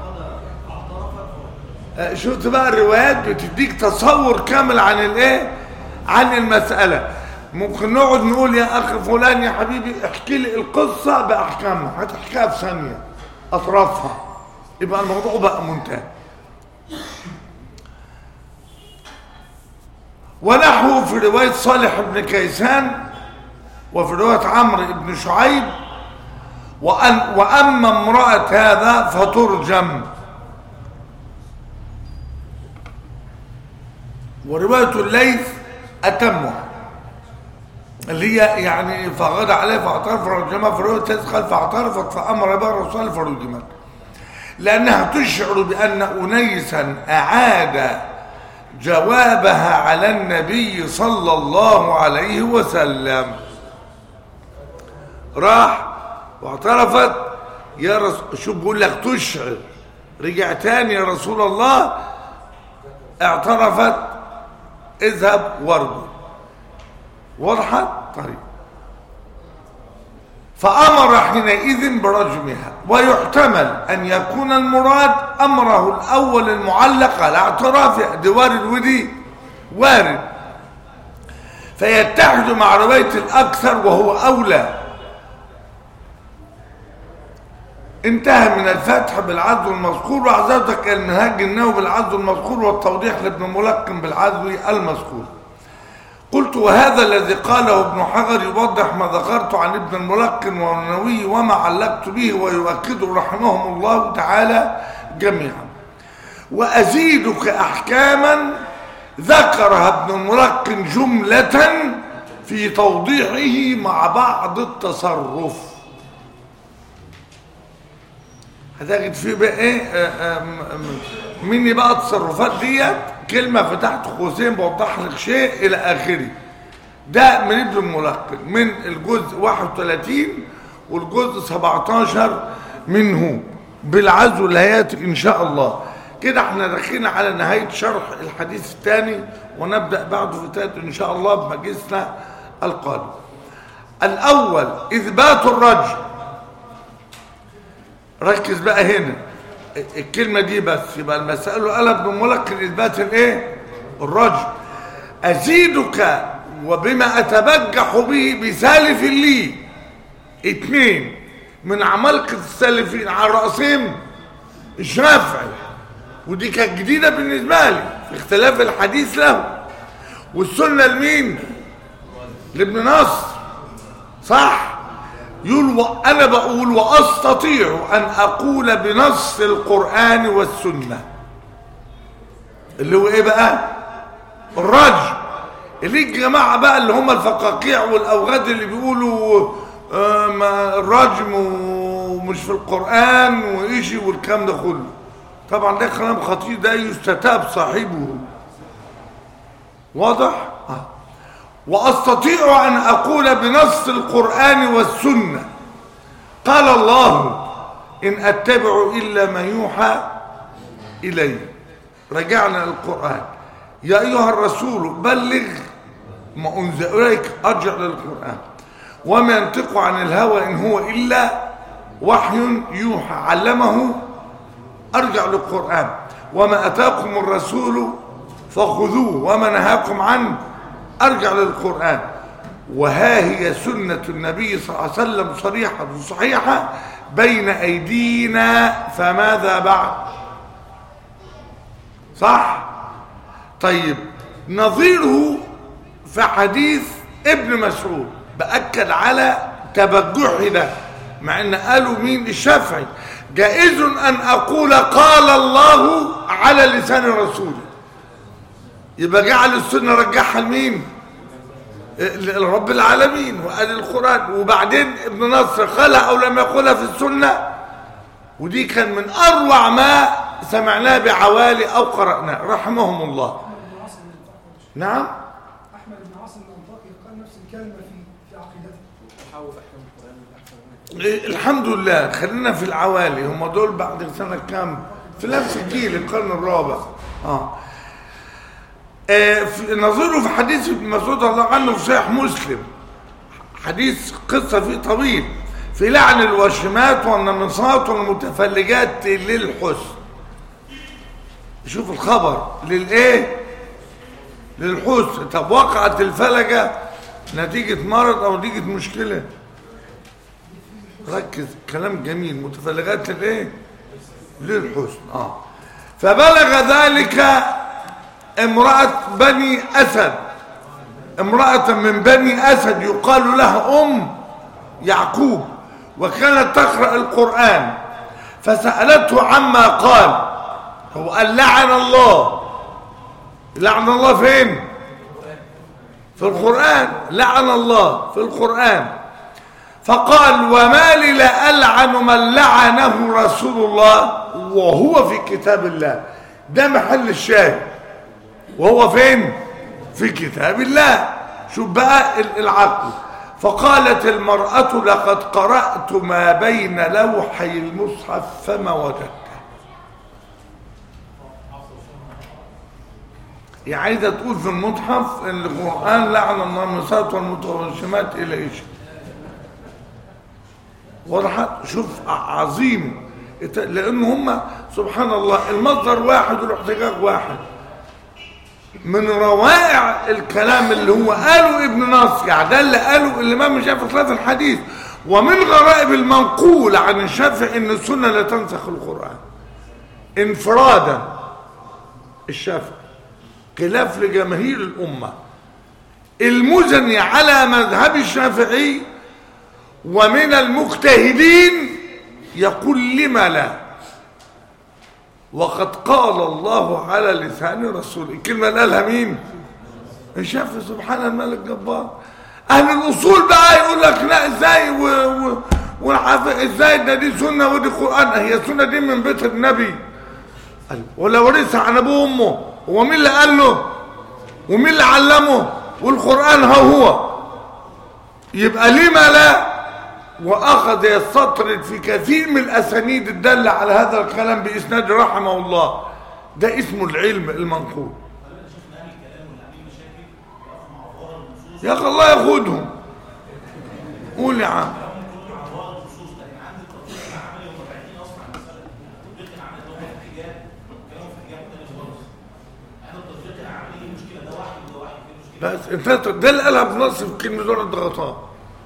Speaker 1: شفت بقى الروايات بتديك تصور كامل عن الايه عن المسألة ممكن نقعد نقول يا اخي فلان يا حبيبي احكي لي القصه باحكامها هتحكيها في ثانيه اطرافها يبقى الموضوع بقى منتهي ونحو في روايه صالح بن كيسان وفي روايه عمرو بن شعيب وأن واما امراه هذا فترجم وروايه الليث اتمها اللي هي يعني فغدا عليه فاعترف فرجمها فرجمها تدخل فاعترفت فامر بها الرسول فرجمت لأنها تشعر بأن أنيسا أعاد جوابها على النبي صلى الله عليه وسلم راح واعترفت يا رسول شو بقول لك تشعر رجع تاني يا رسول الله اعترفت اذهب وارجو وضحت طيب فأمر حينئذ برجمها ويحتمل أن يكون المراد أمره الأول المعلق على اعترافها دي وارد ودي وارد فيتحد مع رواية الأكثر وهو أولى انتهى من الفتح بالعزو المذكور وعزوتك المنهاج النووي بالعزو المذكور والتوضيح لابن ملقن بالعزو المذكور قلت وهذا الذي قاله ابن حجر يوضح ما ذكرت عن ابن الملقن والنووي وما علقت به ويؤكده رحمهم الله تعالى جميعا وأزيدك أحكاما ذكرها ابن الملقن جملة في توضيحه مع بعض التصرف هتجد فيه بقى ايه آه، آه، م- م- مني بقى التصرفات ديت كلمة فتحت قوسين بوضح لك شيء إلى آخره ده من ابن الملقن من الجزء 31 والجزء 17 منه بالعزو اللي هياتي إن شاء الله كده احنا داخلين على نهاية شرح الحديث الثاني ونبدأ بعده في الثالث إن شاء الله بمجلسنا القادم الأول إثبات الرجل ركز بقى هنا الكلمة دي بس يبقى المسألة قال ابن ملقن إثبات الإيه؟ الرجل أزيدك وبما أتبجح به بسالف لي اتنين من عمالقة السالفين على رأسهم الشافعي ودي كانت جديدة بالنسبة لي في اختلاف الحديث له والسنة لمين؟ لابن نصر صح؟ يقول وأنا بقول وأستطيع أن أقول بنص القرآن والسنة اللي هو إيه بقى الرجل اللي الجماعة بقى اللي هم الفقاقيع والأوغاد اللي بيقولوا آه، ما الرجم ومش في القرآن وإيشي والكلام ده كله طبعا ده كلام خطير ده يستتاب صاحبه واضح؟ آه. واستطيع ان اقول بنص القران والسنه قال الله ان اتبع الا ما يوحى الي رجعنا للقران يا ايها الرسول بلغ ما انزل اليك ارجع للقران وما ينطق عن الهوى ان هو الا وحي يوحى علمه ارجع للقران وما اتاكم الرسول فخذوه وما نهاكم عنه ارجع للقران وها هي سنه النبي صلى الله عليه وسلم صريحه صحيحه بين ايدينا فماذا بعد صح طيب نظيره في حديث ابن مسعود باكد على تبجحه ده مع ان قالوا مين الشافعي جائز ان اقول قال الله على لسان رسوله يبقى جعل السنه رجعها لمين لرب العالمين وقال القران وبعدين ابن نصر قالها او لم يقولها في السنه ودي كان من اروع ما سمعناه بعوالي او قراناه رحمهم الله نعم
Speaker 2: احمد بن عاصم الانطاكي قال نفس الكلمه في في عقيدته
Speaker 3: حاول احكام القران الاحسن منك
Speaker 1: الحمد لله خلينا في العوالي هم دول بعد سنة كام في نفس الجيل القرن الرابع اه, آه في نظيره في حديث ابن مسعود الله عنه في صحيح مسلم حديث قصة فيه طويل في لعن الواشمات والنمصات والمتفلجات للحسن شوف الخبر للايه للحسن طب وقعت الفلجة نتيجة مرض او نتيجة مشكلة ركز كلام جميل متفلغات للايه للحسن اه فبلغ ذلك امرأة بني أسد امرأة من بني أسد يقال لها أم يعقوب وكانت تقرأ القرآن فسألته عما قال هو قال لعن الله لعن الله فين في القرآن لعن الله في القرآن فقال وما لي لا ألعن من لعنه رسول الله وهو في كتاب الله ده محل الشاهد وهو فين في كتاب الله شوف بقى ال- العقل فقالت المرأة لقد قرأت ما بين لوحي المصحف فما وجدته هي عايزة تقول في المصحف ان القرآن لعن النامصات والمتوشمات إلى إيش وضحت شوف ع- عظيم ات- لأن هم سبحان الله المصدر واحد والاحتجاج واحد من روائع الكلام اللي هو قاله ابن ناصر يعني ده اللي قاله الامام الشافعي في خلاف الحديث ومن غرائب المنقول عن الشافعي ان السنه لا تنسخ القران انفرادا الشافعي خلاف لجماهير الامه المزني على مذهب الشافعي ومن المجتهدين يقول لما لا وقد قال الله على لسان رسوله الكلمة اللي قالها مين الشافعي سبحان الملك الجبار اهل الاصول بقى يقول لك لا ازاي و... و... والعف... ازاي ده دي سنه ودي قران هي السنه دي من بيت النبي قال ولا ورثها عن ابوه وامه هو مين اللي قال له ومين اللي علمه والقران ها هو يبقى لما لا واخذ يستطرد في كثير من الاسانيد الداله على هذا الكلام باسناد رحمه الله ده اسمه العلم المنقول يا اخي الله ياخدهم قول يا عم بس انت ده اللي قالها بنص في كلمه دور الضغطاء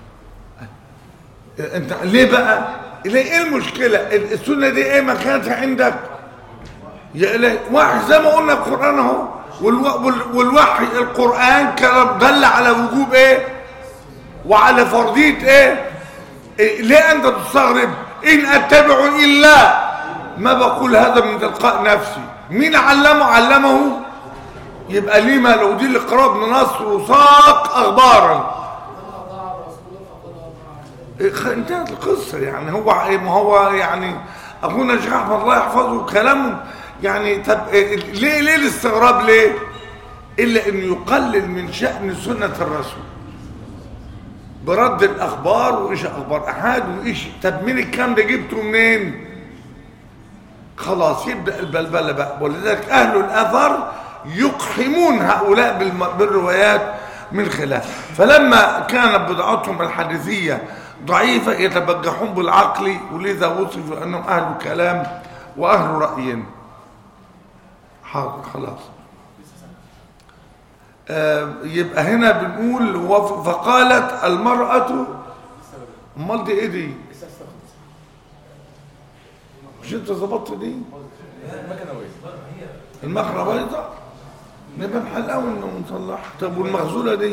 Speaker 1: انت ليه بقى ليه ايه المشكله السنه دي ايه مكانتها عندك يا إلهي واحد زي ما قلنا القران اهو والو- وال- والوحي القران كلام دل على وجوب ايه وعلى فرضيه ايه, إيه ليه انت تستغرب ان اتبع الا ما بقول هذا من تلقاء نفسي مين علمه علمه يبقى ليه ما لو دي الاقرار من نص وساق اخبارا خ- انتهت القصة يعني هو ما هو يعني أخونا الشيخ أحمد الله يحفظه كلامه يعني طب إيه- ليه ليه الاستغراب ليه؟ إلا إنه يقلل من شأن سنة الرسول برد الأخبار وإيش أخبار أحد وإيش طب مين الكلام ده جبته منين؟ خلاص يبدأ البلبلة بقى ولذلك أهل الأثر يقحمون هؤلاء بالم- بالروايات من خلاف فلما كانت بضعتهم الحديثية ضعيفة يتبجحون بالعقل ولذا وصفوا أنهم أهل كلام وأهل رأي حاضر خلاص آه يبقى هنا بنقول وف- فقالت المرأة امال دي ايه دي مش انت ظبطت دي المخرة بيضة نبقى محلاوي انه نصلح طب والمغزولة دي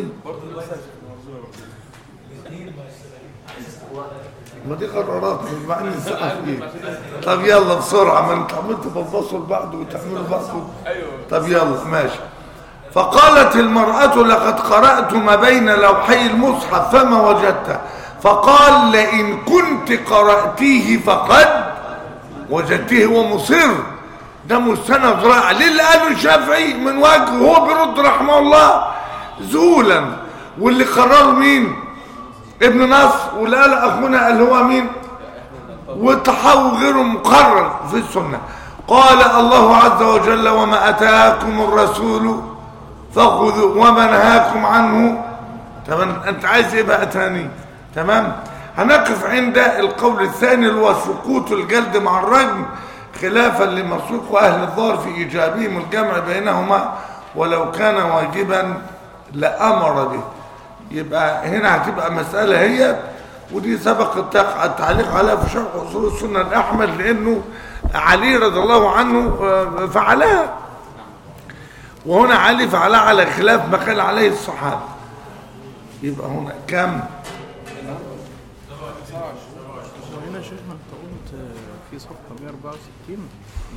Speaker 1: ما دي قرارات مش معنى السقف ايه طب يلا بسرعة ما انت عمال تبصوا لبعض وتعملوا بعض طب يلا ماشي فقالت المرأة لقد قرأت ما بين لوحي المصحف فما وجدته فقال لئن كنت قرأتيه فقد وجدته هو مصر ده مستند رائع ليه اللي قاله الشافعي من وجه هو بيرد رحمه الله زولا واللي قرره مين ابن نصر واللي قال اخونا قال هو مين والتحول غير مقرر في السنة قال الله عز وجل وما أتاكم الرسول فخذوا وما نهاكم عنه تمام أنت عايز إيه بقى تاني تمام هنقف عند القول الثاني اللي هو سقوط الجلد مع الرجم خلافا لمسوق أهل الظاهر في إيجابهم الجمع بينهما ولو كان واجبا لأمر به يبقى هنا هتبقى مسألة هي ودي سبق التق- التعليق عليها في شرح أصول السنة الأحمد لأنه علي رضي الله عنه آه، فعلها وهنا علي فعلها على خلاف ما كان عليه الصحابة يبقى هنا كم
Speaker 4: وهنا يا شيخنا انت قلت في صفحة 164